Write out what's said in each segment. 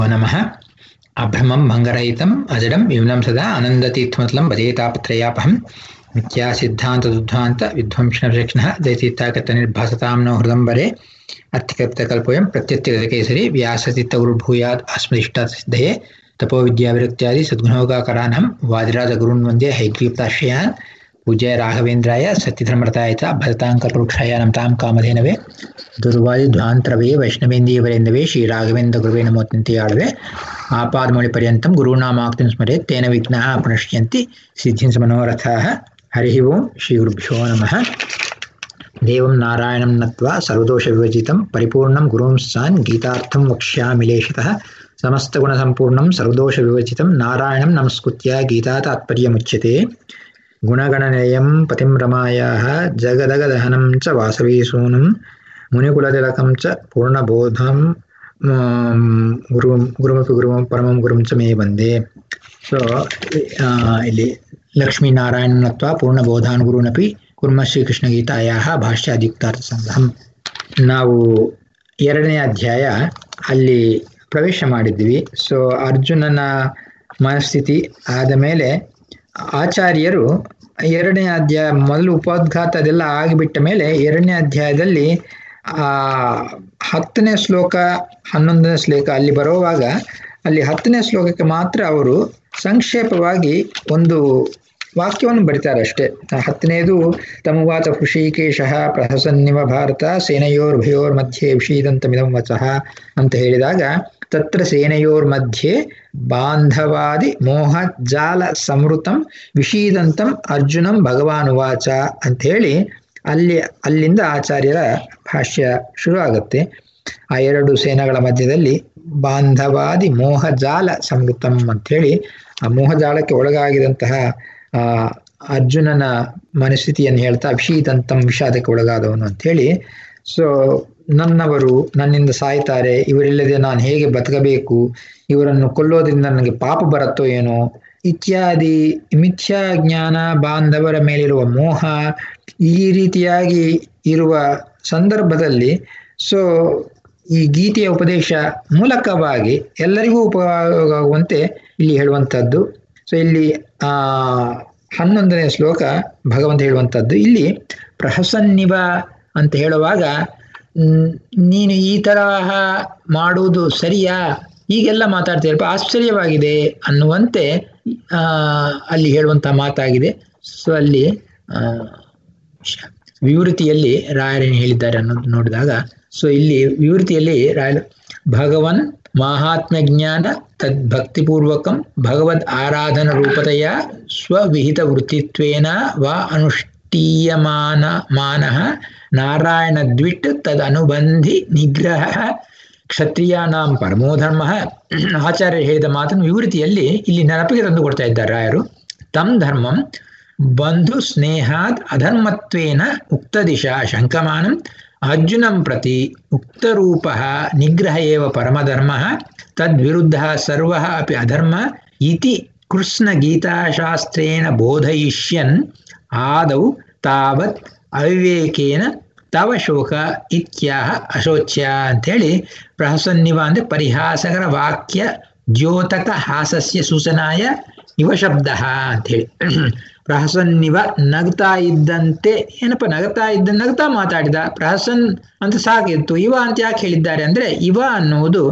नमः अभ्रमं भङ्गरहितम् अजडं विमलं सदा आनन्दतीर्थमतलं भजेतापत्रयापहं मिथ्यासिद्धान्तदुद्ध्वान्त विध्वंसनविचक्षणः जयतीर्थागतनिर्भासतां नो हृदम्बरे अत्यकल्पयं प्रत्यत्यकेसरी व्यासतीर्थगुरुर्भूयात् अस्मदिष्टासिद्धये तपोविद्याविरक्त्यादि सद्गुणोगाकरानहं वादिराजगुरून् वन्दे हैग्रीप्ताश्रयान् पूज्य राघवेन्द्राय सत्यधर्मरताय च भरताङ्कल्पवृक्षाय नमतां कामधेनवे ದುರ್ವಾದಿಧ್ವಾಂತರವೇ ವೈಷ್ಣವೇಂದೀವರೆಂದವೇ ಶ್ರೀ ರಾಘವೇಂದ್ರ ಗುರುವೇ ನಮೋತ್ಯಂತೆ ಆಳ್ವೆ ಆಪಾದಮೌಳಿಪರ್ಯಂತಂ ಗುರುನಾಮಾಕ್ತಿಂ ಸ್ಮರೆ ತೇನ ವಿಘ್ನಃ ಪುನಶ್ಯಂತಿ ಸಿದ್ಧಿಂ ಮನೋರಥಾಃ ಹರಿ ಓಂ ಶ್ರೀ ಗುರುಭ್ಯೋ ನಮಃ ದೇವಂ ನಾರಾಯಣಂ ನತ್ವಾ ಸರ್ವದೋಷ ವಿವಜಿತಂ ಪರಿಪೂರ್ಣಂ ಗುರುಂ ಸಾನ್ ಗೀತಾರ್ಥಂ ವಕ್ಷ್ಯಾಮಿ ಲೇಷತಃ ಸಮಸ್ತಗುಣಸಂಪೂರ್ಣಂ ಸರ್ವದೋಷ ವಿವಜಿತಂ ನಾರಾಯಣಂ ನಮಸ್ಕೃತ್ಯ ಗೀತಾ ತಾತ್ಪರ್ಯಮುಚ್ಯತೆ ಗುಣಗಣನಯಂ ಪತಿಂ ರಮಾಯಾः ಜಗದಗದಹನಂ ಚ ವಾಸವೀಸೂನಂ ಮುನಿಕುಲತಿಲಕಂ ಚ ಪೂರ್ಣಬೋಧಂ ಗುರು ಗುರುಮಪಿ ಗುರು ಪರಮಂ ಗುರುಂ ಚ ಮೇ ಬಂದೆ ಸೊ ಇಲ್ಲಿ ಲಕ್ಷ್ಮೀನಾರಾಯಣತ್ವ ಪೂರ್ಣಬೋಧಾನ್ ಗುರುನಪಿ ಕುರ್ಮ ಶ್ರೀಕೃಷ್ಣ ಗೀತಾಯ ಭಾಷ್ಯಾದಿಕ್ತಾರ್ಥ ಸಂಗ್ರಹಂ ನಾವು ಎರಡನೇ ಅಧ್ಯಾಯ ಅಲ್ಲಿ ಪ್ರವೇಶ ಮಾಡಿದ್ವಿ ಸೊ ಅರ್ಜುನನ ಮನಸ್ಥಿತಿ ಆದ ಮೇಲೆ ಆಚಾರ್ಯರು ಎರಡನೇ ಅಧ್ಯಾಯ ಮೊದಲು ಉಪೋದ್ಘಾತ ಅದೆಲ್ಲ ಆಗಿಬಿಟ್ಟ ಮೇಲೆ ಎರಡನೇ ಅಧ್ಯಾಯದಲ್ಲಿ ಆ ಹತ್ತನೇ ಶ್ಲೋಕ ಹನ್ನೊಂದನೇ ಶ್ಲೋಕ ಅಲ್ಲಿ ಬರುವಾಗ ಅಲ್ಲಿ ಹತ್ತನೇ ಶ್ಲೋಕಕ್ಕೆ ಮಾತ್ರ ಅವರು ಸಂಕ್ಷೇಪವಾಗಿ ಒಂದು ವಾಕ್ಯವನ್ನು ಬರೀತಾರೆ ಅಷ್ಟೇ ಹತ್ತನೇದು ತಮವಾಚ ಹೃಷಿಕೇಶ ಪ್ರಹಸನ್ನಿವ ಭಾರತ ಸೇನೆಯೋರ್ಭಯೋರ್ ಮಧ್ಯೆ ವಿಷೀದಂತಮಿದಂ ವಚಃ ಅಂತ ಹೇಳಿದಾಗ ತತ್ರ ಸೇನೆಯೋರ್ ಮಧ್ಯೆ ಬಾಂಧವಾದಿ ಮೋಹ ಜಾಲ ಸಂವೃತಂ ವಿಷೀದಂತಂ ಅರ್ಜುನಂ ಭಗವಾನುವಾಚ ಅಂತ ಹೇಳಿ ಅಲ್ಲಿ ಅಲ್ಲಿಂದ ಆಚಾರ್ಯರ ಭಾಷ್ಯ ಶುರು ಆಗುತ್ತೆ ಆ ಎರಡು ಸೇನೆಗಳ ಮಧ್ಯದಲ್ಲಿ ಬಾಂಧವಾದಿ ಮೋಹಜಾಲ ಸಂವೃತಂ ಅಂಥೇಳಿ ಆ ಮೋಹಜಾಲಕ್ಕೆ ಒಳಗಾಗಿದಂತಹ ಆ ಅರ್ಜುನನ ಮನಸ್ಥಿತಿಯನ್ನು ಹೇಳ್ತಾ ವಿಷೀದಂತಂ ವಿಷಾದಕ್ಕೆ ಒಳಗಾದವನು ಅಂಥೇಳಿ ಸೊ ನನ್ನವರು ನನ್ನಿಂದ ಸಾಯ್ತಾರೆ ಇವರಿಲ್ಲದೆ ನಾನು ಹೇಗೆ ಬದುಕಬೇಕು ಇವರನ್ನು ಕೊಲ್ಲೋದ್ರಿಂದ ನನಗೆ ಪಾಪ ಬರುತ್ತೋ ಏನೋ ಇತ್ಯಾದಿ ಮಿಥ್ಯಾ ಜ್ಞಾನ ಬಾಂಧವರ ಮೇಲಿರುವ ಮೋಹ ಈ ರೀತಿಯಾಗಿ ಇರುವ ಸಂದರ್ಭದಲ್ಲಿ ಸೊ ಈ ಗೀತೆಯ ಉಪದೇಶ ಮೂಲಕವಾಗಿ ಎಲ್ಲರಿಗೂ ಉಪಯೋಗವಾಗುವಂತೆ ಇಲ್ಲಿ ಹೇಳುವಂಥದ್ದು ಸೊ ಇಲ್ಲಿ ಆ ಹನ್ನೊಂದನೇ ಶ್ಲೋಕ ಭಗವಂತ ಹೇಳುವಂಥದ್ದು ಇಲ್ಲಿ ಪ್ರಹಸನ್ನಿವ ಅಂತ ಹೇಳುವಾಗ ನೀನು ಈ ತರಹ ಮಾಡುವುದು ಸರಿಯಾ ಹೀಗೆಲ್ಲ ಮಾತಾಡ್ತೀರಪ್ಪ ಆಶ್ಚರ್ಯವಾಗಿದೆ ಅನ್ನುವಂತೆ ಆ ಅಲ್ಲಿ ಹೇಳುವಂತಹ ಮಾತಾಗಿದೆ ಸೊ ಅಲ್ಲಿ ಆ ವಿವೃತಿಯಲ್ಲಿ ರಾಯರೇನು ಹೇಳಿದ್ದಾರೆ ಅನ್ನೋದು ನೋಡಿದಾಗ ಸೊ ಇಲ್ಲಿ ವಿವೃತಿಯಲ್ಲಿ ರಾಯ ಭಗವನ್ ಮಹಾತ್ಮ ಜ್ಞಾನ ತದ್ ಭಕ್ತಿಪೂರ್ವಕಂ ಭಗವದ್ ಆರಾಧನ ರೂಪತೆಯ ಸ್ವವಿಹಿತ ವೃತ್ತಿತ್ವೇನ ವಾ ಅನುಷ್ಠೀಯಮಾನ ಮಾನಃ ನಾರಾಯಣ ದ್ವಿಟ್ ತದ್ ಅನುಬಂಧಿ ನಿಗ್ರಹ ಕ್ಷತ್ರಿಯಾನಾಂ ಪರಮೋಧರ್ಮ ಆಚಾರ್ಯ ಹೇಳಿದ ಮಾತನ್ನು ವಿವೃತಿಯಲ್ಲಿ ಇಲ್ಲಿ ನೆನಪಿಗೆ ತಂದು ಕೊಡ್ತಾ ಇದ್ದಾರೆ ರಾಯರು ತಮ್ ಧರ್ಮಂ ಬಂಧು ಸ್ನೇಹಾದ್ ಅಧರ್ಮತ್ವೇನ ಉಕ್ತ ದಿಶಾ ಶಂಕಮಾನಂ ಅರ್ಜುನಂ ಪ್ರತಿ ಉಕ್ತರೂಪ ನಿಗ್ರಹ ಏವ ಪರಮಧರ್ಮ ತದ್ವಿರುದ್ಧ ಸರ್ವ ಅಪಿ ಅಧರ್ಮ ಇತಿ ಕೃಷ್ಣ ಗೀತಾಶಾಸ್ತ್ರೇಣ ಬೋಧಯಿಷ್ಯನ್ ಆದೌ ತಾವತ್ ಅವಿವೇಕೇನ ತವ ಶೋಕ ಇತ್ಯಾಹ ಅಶೋಚ್ಯ ಅಂಥೇಳಿ ಪ್ರಹಸನ್ನಿವ ಅಂದರೆ ಪರಿಹಾಸಕರ ವಾಕ್ಯ ದ್ಯೋತಕ ಹಾಸಸ್ಯ ಸೂಚನಾಯ ಇವ ಶಬ್ದ ಅಂಥೇಳಿ ಪ್ರಹಸನ್ನಿವ ನಗ್ತಾ ಇದ್ದಂತೆ ಏನಪ್ಪ ನಗ್ತಾ ಇದ್ದ ನಗ್ತಾ ಮಾತಾಡಿದ ಪ್ರಹಸನ್ ಅಂತ ಸಾಕಿತ್ತು ಇವ ಅಂತ ಯಾಕೆ ಹೇಳಿದ್ದಾರೆ ಅಂದ್ರೆ ಇವ ಅನ್ನುವುದು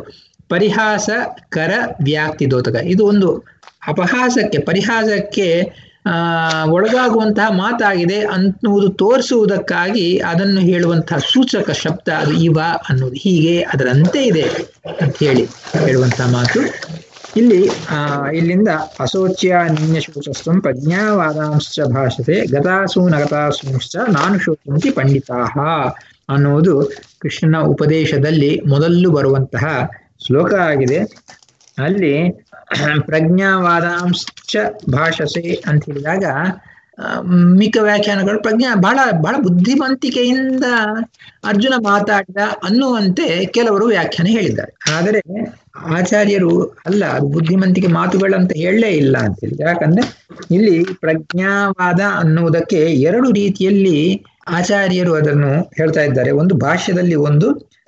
ಪರಿಹಾಸಕರ ವ್ಯಾಕ್ತಿ ದೋತಕ ಇದು ಒಂದು ಅಪಹಾಸಕ್ಕೆ ಪರಿಹಾಸಕ್ಕೆ ಆ ಒಳಗಾಗುವಂತಹ ಮಾತಾಗಿದೆ ಅನ್ನುವುದು ತೋರಿಸುವುದಕ್ಕಾಗಿ ಅದನ್ನು ಹೇಳುವಂತಹ ಸೂಚಕ ಶಬ್ದ ಅದು ಇವ ಅನ್ನೋದು ಹೀಗೆ ಅದರಂತೆ ಇದೆ ಅಂತ ಹೇಳಿ ಹೇಳುವಂತಹ ಮಾತು ಇಲ್ಲಿ ಆ ಇಲ್ಲಿಂದ ಅಶೋಚ್ಯ ನಿನ್ಯಶೋಚಸ್ವಂ ಪ್ರಜ್ಞಾವಾದಾಂಶ್ಚ ಭಾಷತೆ ಗತಾಸು ನಗತಾಸೂಶ್ಚ ನಾನು ಶೋಚಂತಿ ಪಂಡಿತಾಹ ಅನ್ನುವುದು ಕೃಷ್ಣನ ಉಪದೇಶದಲ್ಲಿ ಮೊದಲು ಬರುವಂತಹ ಶ್ಲೋಕ ಆಗಿದೆ ಅಲ್ಲಿ ಪ್ರಜ್ಞಾವಾದಾಂಶ್ಚ ಭಾಷಸೆ ಅಂತ ಹೇಳಿದಾಗ ಮಿಕ್ಕ ವ್ಯಾಖ್ಯಾನಗಳು ಪ್ರಜ್ಞಾ ಬಹಳ ಬಹಳ ಬುದ್ಧಿವಂತಿಕೆಯಿಂದ ಅರ್ಜುನ ಮಾತಾಡಿದ ಅನ್ನುವಂತೆ ಕೆಲವರು ವ್ಯಾಖ್ಯಾನ ಹೇಳಿದ್ದಾರೆ ಆದರೆ ಆಚಾರ್ಯರು ಅಲ್ಲ ಅದು ಬುದ್ಧಿವಂತಿಕೆ ಮಾತುಗಳಂತ ಹೇಳಲೇ ಇಲ್ಲ ಅಂತೇಳಿ ಯಾಕಂದ್ರೆ ಇಲ್ಲಿ ಪ್ರಜ್ಞಾವಾದ ಅನ್ನುವುದಕ್ಕೆ ಎರಡು ರೀತಿಯಲ್ಲಿ ಆಚಾರ್ಯರು ಅದನ್ನು ಹೇಳ್ತಾ ಇದ್ದಾರೆ ಒಂದು ಭಾಷ್ಯದಲ್ಲಿ ಒಂದು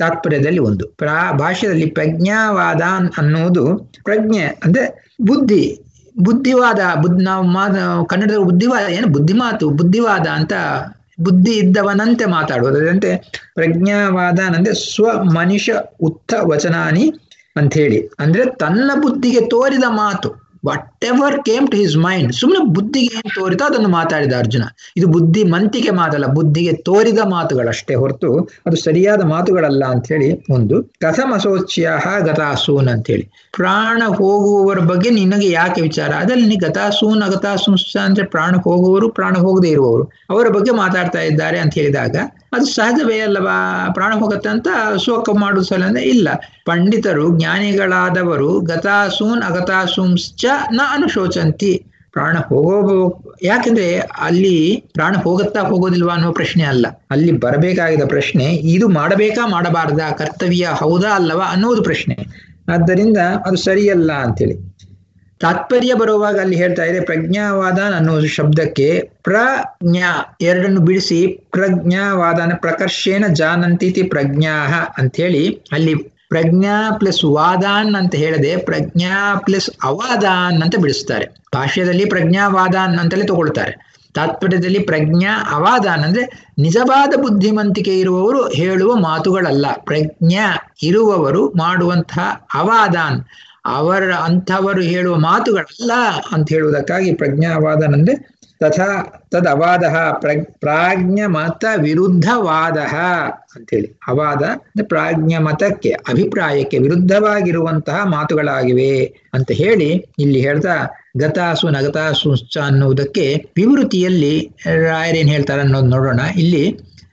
ತಾತ್ಪರ್ಯದಲ್ಲಿ ಒಂದು ಪ್ರಾ ಭಾಷೆಯಲ್ಲಿ ಪ್ರಜ್ಞಾವಾದ ಅನ್ನುವುದು ಪ್ರಜ್ಞೆ ಅಂದ್ರೆ ಬುದ್ಧಿ ಬುದ್ಧಿವಾದ ಬುದ್ ನಾವು ಮಾ ಕನ್ನಡದ ಬುದ್ಧಿವಾದ ಏನು ಬುದ್ಧಿಮಾತು ಬುದ್ಧಿವಾದ ಅಂತ ಬುದ್ಧಿ ಇದ್ದವನಂತೆ ಮಾತಾಡುವುದು ಅದಂತೆ ಪ್ರಜ್ಞಾವಾದ ಅಂದ್ರೆ ಸ್ವ ಮನುಷ್ಯ ಉತ್ತ ವಚನಾನಿ ಅಂತ ಹೇಳಿ ಅಂದ್ರೆ ತನ್ನ ಬುದ್ಧಿಗೆ ತೋರಿದ ಮಾತು whatever came to his mind ಸುಮ್ಮನೆ ಬುದ್ಧಿಗೆ ಏನ್ ತೋರಿತೋ ಅದನ್ನು ಮಾತಾಡಿದ ಅರ್ಜುನ ಇದು ಬುದ್ಧಿ ಮಂತಿಗೆ ಮಾತಲ್ಲ ಬುದ್ಧಿಗೆ ತೋರಿದ ಮಾತುಗಳಷ್ಟೇ ಹೊರತು ಅದು ಸರಿಯಾದ ಮಾತುಗಳಲ್ಲ ಅಂತ ಹೇಳಿ ಒಂದು ಕಥಮಸೋಚ್ಯ ಗತಾಸೂನ್ ಅಂತ ಹೇಳಿ ಪ್ರಾಣ ಹೋಗುವವರ ಬಗ್ಗೆ ನಿನಗೆ ಯಾಕೆ ವಿಚಾರ ಅದಲ್ಲಿ ನೀ ಗತಾಸೂನ್ ಅಗತಾಸೂನ್ ಅಂದ್ರೆ ಪ್ರಾಣ ಹೋಗುವವರು ಪ್ರಾಣ ಹೋಗದೆ ಇರುವವರು ಅವರ ಬಗ್ಗೆ ಮಾತಾಡ್ತಾ ಇದ್ದಾರೆ ಅಂತ ಹೇಳಿದಾಗ ಅದು ಸಹಜವೇ ಅಲ್ಲವಾ ಪ್ರಾಣ ಹೋಗತ್ತೆ ಅಂತ ಶೋಕ ಮಾಡುವ ಸಲ ಅಂದ್ರೆ ಇಲ್ಲ ಪಂಡಿತರು ಜ್ಞಾನಿಗಳಾದವರು ಗತಾಸೂನ್ ಅಗತಾಸೂಂಶ್ಚ ನ ಅನುಶೋಚಂತಿ ಪ್ರಾಣ ಹೋಗೋ ಯಾಕೆಂದ್ರೆ ಅಲ್ಲಿ ಪ್ರಾಣ ಹೋಗುತ್ತಾ ಹೋಗೋದಿಲ್ವಾ ಅನ್ನೋ ಪ್ರಶ್ನೆ ಅಲ್ಲ ಅಲ್ಲಿ ಬರಬೇಕಾಗಿದ್ದ ಪ್ರಶ್ನೆ ಇದು ಮಾಡಬೇಕಾ ಮಾಡಬಾರ್ದಾ ಕರ್ತವ್ಯ ಹೌದಾ ಅಲ್ಲವಾ ಅನ್ನೋದು ಪ್ರಶ್ನೆ ಆದ್ದರಿಂದ ಅದು ಸರಿಯಲ್ಲ ಅಂತೇಳಿ ತಾತ್ಪರ್ಯ ಬರುವಾಗ ಅಲ್ಲಿ ಹೇಳ್ತಾ ಇದೆ ಪ್ರಜ್ಞಾವಾದ ಅನ್ನೋ ಶಬ್ದಕ್ಕೆ ಪ್ರಜ್ಞಾ ಎರಡನ್ನು ಬಿಡಿಸಿ ಪ್ರಜ್ಞಾವಾದನ ಪ್ರಕರ್ಷೇನ ಜಾನಂತಿತಿ ಪ್ರಜ್ಞಾ ಅಂಥೇಳಿ ಅಲ್ಲಿ ಪ್ರಜ್ಞಾ ಪ್ಲಸ್ ವಾದಾನ್ ಅಂತ ಹೇಳದೆ ಪ್ರಜ್ಞಾ ಪ್ಲಸ್ ಅವಾದಾನ್ ಅಂತ ಬಿಡಿಸ್ತಾರೆ ಭಾಷ್ಯದಲ್ಲಿ ಪ್ರಜ್ಞಾವಾದಾನ್ ಅಂತಲೇ ತಗೊಳ್ತಾರೆ ತಾತ್ಪರ್ಯದಲ್ಲಿ ಪ್ರಜ್ಞಾ ಅವಾದಾನ್ ಅಂದ್ರೆ ನಿಜವಾದ ಬುದ್ಧಿವಂತಿಕೆ ಇರುವವರು ಹೇಳುವ ಮಾತುಗಳಲ್ಲ ಪ್ರಜ್ಞಾ ಇರುವವರು ಮಾಡುವಂತಹ ಅವಾದಾನ್ ಅವರ ಅಂಥವರು ಹೇಳುವ ಮಾತುಗಳಲ್ಲ ಅಂತ ಹೇಳುವುದಕ್ಕಾಗಿ ಪ್ರಜ್ಞಾವಾದನ್ ಅಂದ್ರೆ ತಥಾ ತದ್ ಅವಾದ ಪ್ರಗ್ ಪ್ರಾಜ್ಞ ಮತ ವಿರುದ್ಧವಾದ ಅಂತೇಳಿ ಅವಾದ ಪ್ರಾಜ್ಞ ಮತಕ್ಕೆ ಅಭಿಪ್ರಾಯಕ್ಕೆ ವಿರುದ್ಧವಾಗಿರುವಂತಹ ಮಾತುಗಳಾಗಿವೆ ಅಂತ ಹೇಳಿ ಇಲ್ಲಿ ಹೇಳ್ತಾ ಗತಾಸು ನಗತಾಸು ಅನ್ನುವುದಕ್ಕೆ ವಿವೃತಿಯಲ್ಲಿ ರಾಯರೇನ್ ಹೇಳ್ತಾರೆ ಅನ್ನೋದು ನೋಡೋಣ ಇಲ್ಲಿ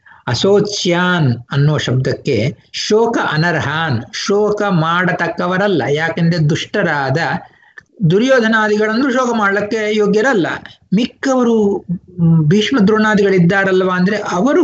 ಅಸೋಚ್ಯಾನ್ ಅನ್ನೋ ಶಬ್ದಕ್ಕೆ ಶೋಕ ಅನರ್ಹಾನ್ ಶೋಕ ಮಾಡತಕ್ಕವರಲ್ಲ ಯಾಕೆಂದ್ರೆ ದುಷ್ಟರಾದ ದುರ್ಯೋಧನಾದಿಗಳಂದ್ರೂ ಶೋಕ ಮಾಡ್ಲಿಕ್ಕೆ ಯೋಗ್ಯರಲ್ಲ ಮಿಕ್ಕವರು ಭೀಷ್ಮ ದ್ರೋಣಾದಿಗಳಿದ್ದಾರಲ್ವಾ ಅಂದ್ರೆ ಅವರು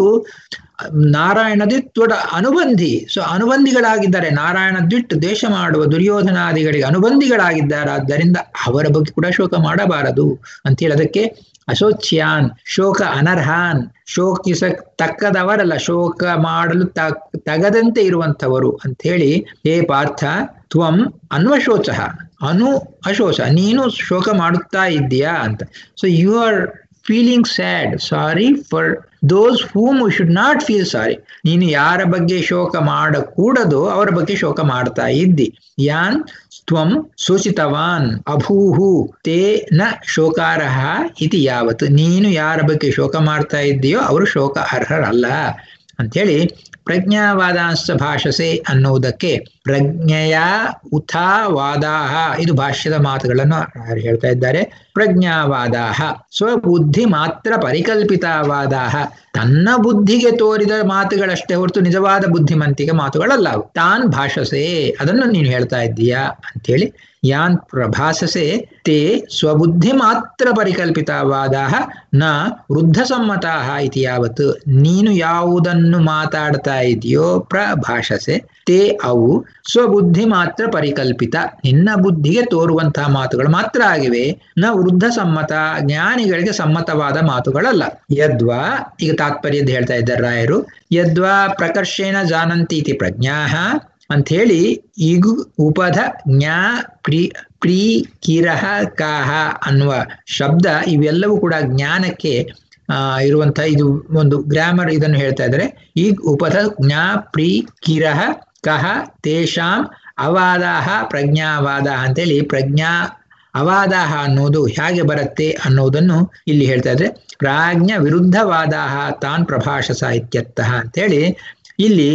ನಾರಾಯಣದಿ ದೊಡ್ಡ ಅನುಬಂಧಿ ಸೊ ಅನುಬಂಧಿಗಳಾಗಿದ್ದಾರೆ ನಾರಾಯಣ ಬಿಟ್ಟು ದೇಶ ಮಾಡುವ ದುರ್ಯೋಧನಾದಿಗಳಿಗೆ ಅನುಬಂಧಿಗಳಾಗಿದ್ದಾರೆ ಆದ್ದರಿಂದ ಅವರ ಬಗ್ಗೆ ಕೂಡ ಶೋಕ ಮಾಡಬಾರದು ಅಂತ ಹೇಳೋದಕ್ಕೆ ಅಶೋಚ್ಯಾನ್ ಶೋಕ ಅನರ್ಹಾನ್ ಶೋಕಿಸ ತಕ್ಕದವರಲ್ಲ ಶೋಕ ಮಾಡಲು ತಗದಂತೆ ಇರುವಂಥವರು ಅಂತ ಹೇಳಿ ಹೇ ಪಾರ್ಥ ತ್ವಂ ಅನ್ವಶೋಚ ಅನು ಅಶೋಚ ನೀನು ಶೋಕ ಮಾಡುತ್ತಾ ಇದ್ದೀಯಾ ಅಂತ so you are feeling sad sorry for those whom should not feel sorry ನೀನು ಯಾರ ಬಗ್ಗೆ ಶೋಕ ಮಾಡಕೂಡದೋ ಅವರ ಬಗ್ಗೆ ಶೋಕ ಮಾಡ್ತಾ ಇದ್ದಿ ಯಾನ್ ತ್ವಂ ಸೂಚಿತವಾನ್ ಅಭೂಹು ತೇ ನ ಶೋಕಾರಹ ಇತಿ ಯಾವತ್ ನೀನು ಯಾರ ಬಗ್ಗೆ ಶೋಕ ಮಾಡ್ತಾ ಇದ್ದೀಯೋ ಅವರು ಶೋಕ ಅರ್ಹರಲ್ಲ ಅಂಥೇಳಿ ಪ್ರಜ್ಞಾವಾದಾಂಶ ಭಾಷಸೆ ಅನ್ನುವುದಕ್ಕೆ ಪ್ರಜ್ಞೆಯ ಉಥಾ ವಾದಾಹ ಇದು ಭಾಷ್ಯದ ಮಾತುಗಳನ್ನು ಹೇಳ್ತಾ ಇದ್ದಾರೆ ಪ್ರಜ್ಞಾವಾದಾಹ ಸ್ವಬುದ್ಧಿ ಮಾತ್ರ ಪರಿಕಲ್ಪಿತವಾದಾಹ ತನ್ನ ಬುದ್ಧಿಗೆ ತೋರಿದ ಮಾತುಗಳಷ್ಟೇ ಹೊರತು ನಿಜವಾದ ಬುದ್ಧಿಮಂತಿಗೆ ಮಾತುಗಳಲ್ಲ ತಾನ್ ಭಾಷಸೆ ಅದನ್ನು ನೀನು ಹೇಳ್ತಾ ಇದ್ದೀಯಾ ಅಂತೇಳಿ ಯಾನ್ ಪ್ರಭಾಸಸೆ ತೇ ಸ್ವಬುದ್ಧಿ ಮಾತ್ರ ಪರಿಕಲ್ಪಿತವಾದ ನ ವೃದ್ಧಸಮ್ಮತಾ ಇತಿ ಯಾವತ್ ನೀನು ಯಾವುದನ್ನು ಮಾತಾಡ್ತಾ ಇದೆಯೋ ಪ್ರಭಾಷಸೆ ತೇ ಅವು ಸ್ವಬುದ್ಧಿ ಮಾತ್ರ ಪರಿಕಲ್ಪಿತ ನಿನ್ನ ಬುದ್ಧಿಗೆ ತೋರುವಂತಹ ಮಾತುಗಳು ಮಾತ್ರ ಆಗಿವೆ ನ ವೃದ್ಧ ಸಮ್ಮತ ಜ್ಞಾನಿಗಳಿಗೆ ಸಮ್ಮತವಾದ ಮಾತುಗಳಲ್ಲ ಯದ್ವಾ ಈಗ ತಾತ್ಪರ್ಯದ ಹೇಳ್ತಾ ಇದ್ದಾರೆ ರಾಯರು ಯದ್ವಾ ಪ್ರಕರ್ಷೇಣ ಜಾನಂತಿ ಇತಿ ಪ್ರಜ್ಞಾ ಅಂತ ಹೇಳಿ ಈಗ ಉಪಧ ಜ್ಞಾ ಪ್ರೀ ಪ್ರೀ ಕಿರಹ ಕಾಹ ಅನ್ನುವ ಶಬ್ದ ಇವೆಲ್ಲವೂ ಕೂಡ ಜ್ಞಾನಕ್ಕೆ ಆ ಇರುವಂತಹ ಇದು ಒಂದು ಗ್ರಾಮರ್ ಇದನ್ನು ಹೇಳ್ತಾ ಇದ್ದಾರೆ ಈಗ ಉಪಧ ಜ್ಞಾ ಪ್ರೀ ಕಿರಹ ಕಹ ತೇಷಾಂ ಅವಾದಾಹ ಪ್ರಜ್ಞಾವಾದ ಅಂತೇಳಿ ಪ್ರಜ್ಞಾ ಅವಾದಾಹ ಅನ್ನೋದು ಹೇಗೆ ಬರುತ್ತೆ ಅನ್ನೋದನ್ನು ಇಲ್ಲಿ ಹೇಳ್ತಾ ಇದ್ರೆ ಪ್ರಾಜ್ಞ ವಿರುದ್ಧವಾದಾಹ ತಾನ್ ಪ್ರಭಾಷಸ ಇತ್ಯರ್ಥಃ ಅಂತೇಳಿ ಇಲ್ಲಿ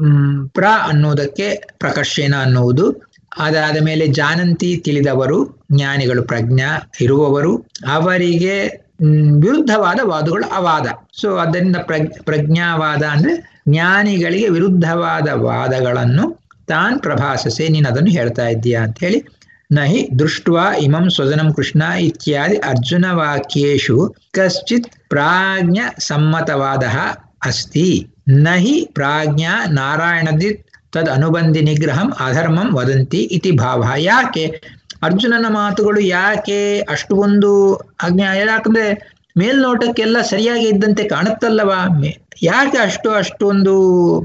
ಪ್ರ ಅನ್ನೋದಕ್ಕೆ ಪ್ರಕರ್ಷೇನ ಅನ್ನುವುದು ಅದಾದ ಮೇಲೆ ಜಾನಂತಿ ತಿಳಿದವರು ಜ್ಞಾನಿಗಳು ಪ್ರಜ್ಞಾ ಇರುವವರು ಅವರಿಗೆ ವಿರುದ್ಧವಾದ ವಾದಗಳು ಅವಾದ ಸೊ ಅದರಿಂದ ಪ್ರಜ್ ಪ್ರಜ್ಞಾವಾದ ಅಂದ್ರೆ ಜ್ಞಾನಿಗಳಿಗೆ ವಿರುದ್ಧವಾದ ವಾದಗಳನ್ನು ತಾನ್ ಪ್ರಭಾಸಸೆ ನೀನು ಅದನ್ನು ಹೇಳ್ತಾ ಇದ್ದೀಯಾ ಅಂತ ಹೇಳಿ ನಹಿ ದೃಷ್ಟ್ವಾ ಇಮಂ ಸ್ವಜನಂ ಕೃಷ್ಣ ಇತ್ಯಾದಿ ಅರ್ಜುನ ವಾಕ್ಯೇಶು ಕಶ್ಚಿತ್ ಪ್ರಾಜ್ಞ ಸಮ್ಮತವಾದ ಅಸ್ತಿ ನಹಿ ಪ್ರಾಜ್ಞಾ ನಾರಾಯಣದಿ ತದ್ ಅನುಬಂಧಿ ನಿಗ್ರಹಂ ಅಧರ್ಮಂ ವದಂತಿ ಇತಿ ಭಾವ ಯಾಕೆ ಅರ್ಜುನನ ಮಾತುಗಳು ಯಾಕೆ ಅಷ್ಟು ಒಂದು ಅಜ್ಞಾ ಯಾಕಂದ್ರೆ ಮೇಲ್ನೋಟಕ್ಕೆಲ್ಲ ಸರಿಯಾಗಿ ಇದ್ದಂತೆ ಕಾಣುತ್ತಲ್ಲವಾ ಯಾಕೆ ಅಷ್ಟು ಅಷ್ಟೊಂದು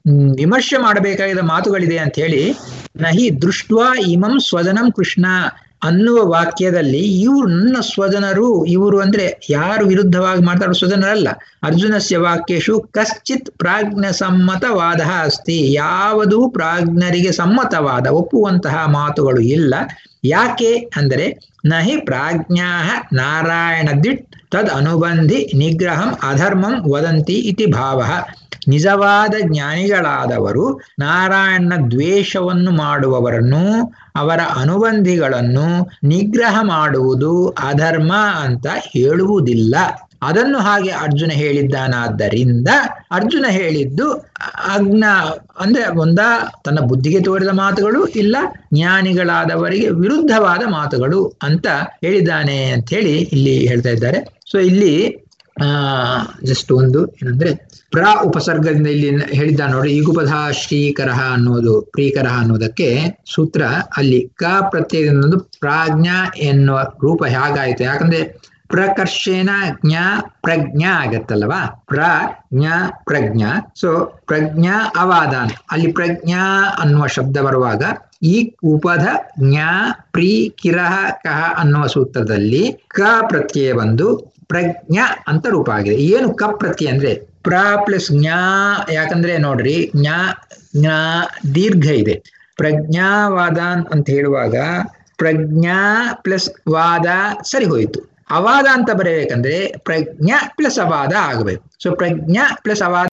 ಹ್ಮ್, ವಿಮರ್ಶೆ ಮಾಡಬೇಕಾಗಿದ್ದ ಮಾತುಗಳಿದೆ ಅಂತ ಹೇಳಿ ನಹಿ ದೃಷ್ಟ್ವಾ ಇಮಂ ಸ್ವಜನಂ ಕೃಷ್ಣ ಅನ್ನುವ ವಾಕ್ಯದಲ್ಲಿ ಇವರು ನನ್ನ ಸ್ವಜನರು ಇವರು ಅಂದ್ರೆ ಯಾರು ವಿರುದ್ಧವಾಗಿ ಮಾತಾಡೋ ಸ್ವಜನರಲ್ಲ ಅರ್ಜುನಸ್ಯ ವಾಕ್ಯೇಶು ಕಶ್ಚಿತ್ ಪ್ರಾಜ್ಞ ಸಮ್ಮತವಾದ ಅಸ್ತಿ ಯಾವುದೂ ಪ್ರಾಜ್ಞರಿಗೆ ಸಮ್ಮತವಾದ ಒಪ್ಪುವಂತಹ ಮಾತುಗಳು ಇಲ್ಲ ಯಾಕೆ ಅಂದರೆ ನಹಿ ಪ್ರಾಜ್ಞಾ ನಾರಾಯಣ ದಿಟ್ ತದ್ ಅನುಬಂಧಿ ನಿಗ್ರಹಂ ಅಧರ್ಮಂ ವದಂತಿ ಇತಿ ಭಾವ ನಿಜವಾದ ಜ್ಞಾನಿಗಳಾದವರು ನಾರಾಯಣನ ದ್ವೇಷವನ್ನು ಮಾಡುವವರನ್ನು ಅವರ ಅನುಬಂಧಿಗಳನ್ನು ನಿಗ್ರಹ ಮಾಡುವುದು ಅಧರ್ಮ ಅಂತ ಹೇಳುವುದಿಲ್ಲ ಅದನ್ನು ಹಾಗೆ ಅರ್ಜುನ ಹೇಳಿದ್ದಾನಾದ್ದರಿಂದ ಅರ್ಜುನ ಹೇಳಿದ್ದು ಅಜ್ಞ ಅಂದ್ರೆ ಒಂದ ತನ್ನ ಬುದ್ಧಿಗೆ ತೋರಿದ ಮಾತುಗಳು ಇಲ್ಲ ಜ್ಞಾನಿಗಳಾದವರಿಗೆ ವಿರುದ್ಧವಾದ ಮಾತುಗಳು ಅಂತ ಹೇಳಿದ್ದಾನೆ ಅಂತ ಹೇಳಿ ಇಲ್ಲಿ ಹೇಳ್ತಾ ಇದ್ದಾರೆ ಸೊ ಇಲ್ಲಿ ಆ ಜಸ್ಟ್ ಒಂದು ಏನಂದ್ರೆ ಪ್ರ ಉಪಸರ್ಗದಿಂದ ಇಲ್ಲಿ ಹೇಳಿದ್ದ ನೋಡಿ ಈಗುಪಧ ಶ್ರೀಕರಹ ಅನ್ನೋದು ಪ್ರೀಕರಹ ಅನ್ನೋದಕ್ಕೆ ಸೂತ್ರ ಅಲ್ಲಿ ಕ ಪ್ರತ್ಯಯದಿಂದ ಪ್ರಾಜ್ಞಾ ಎನ್ನುವ ರೂಪ ಹೇಗಾಯ್ತು ಯಾಕಂದ್ರೆ ಪ್ರಕರ್ಷೇನ ಜ್ಞಾ ಪ್ರಜ್ಞಾ ಆಗತ್ತಲ್ವಾ ಪ್ರಜ್ಞಾ ಪ್ರಜ್ಞಾ ಸೊ ಪ್ರಜ್ಞಾ ಅವಾದಾನ ಅಲ್ಲಿ ಪ್ರಜ್ಞಾ ಅನ್ನುವ ಶಬ್ದ ಬರುವಾಗ ಈ ಉಪಧ ಜ್ಞಾ ಪ್ರೀ ಕಿರಹ ಕಹ ಅನ್ನುವ ಸೂತ್ರದಲ್ಲಿ ಕ ಪ್ರತ್ಯಯ ಬಂದು ಪ್ರಜ್ಞಾ ಅಂತ ರೂಪ ಆಗಿದೆ ಏನು ಕ ಪ್ರತ್ಯಯ ಅಂದ್ರೆ ಪ್ರ ಪ್ಲಸ್ ಜ್ಞಾ ಯಾಕಂದ್ರೆ ನೋಡ್ರಿ ಜ್ಞಾ ಜ್ಞಾ ದೀರ್ಘ ಇದೆ ಪ್ರಜ್ಞಾವಾದಾನ್ ಅಂತ ಹೇಳುವಾಗ ಪ್ರಜ್ಞಾ ಪ್ಲಸ್ ವಾದ ಸರಿ ಹೋಯಿತು ಅವಾದ ಅಂತ ಬರೆಯಬೇಕಂದ್ರೆ ಪ್ರಜ್ಞಾ ಪ್ಲಸ್ ಅವಾದ ಆಗಬೇಕು ಸೊ ಪ್ರಜ್ಞಾ ಪ್ಲಸ್ ಅವಾದ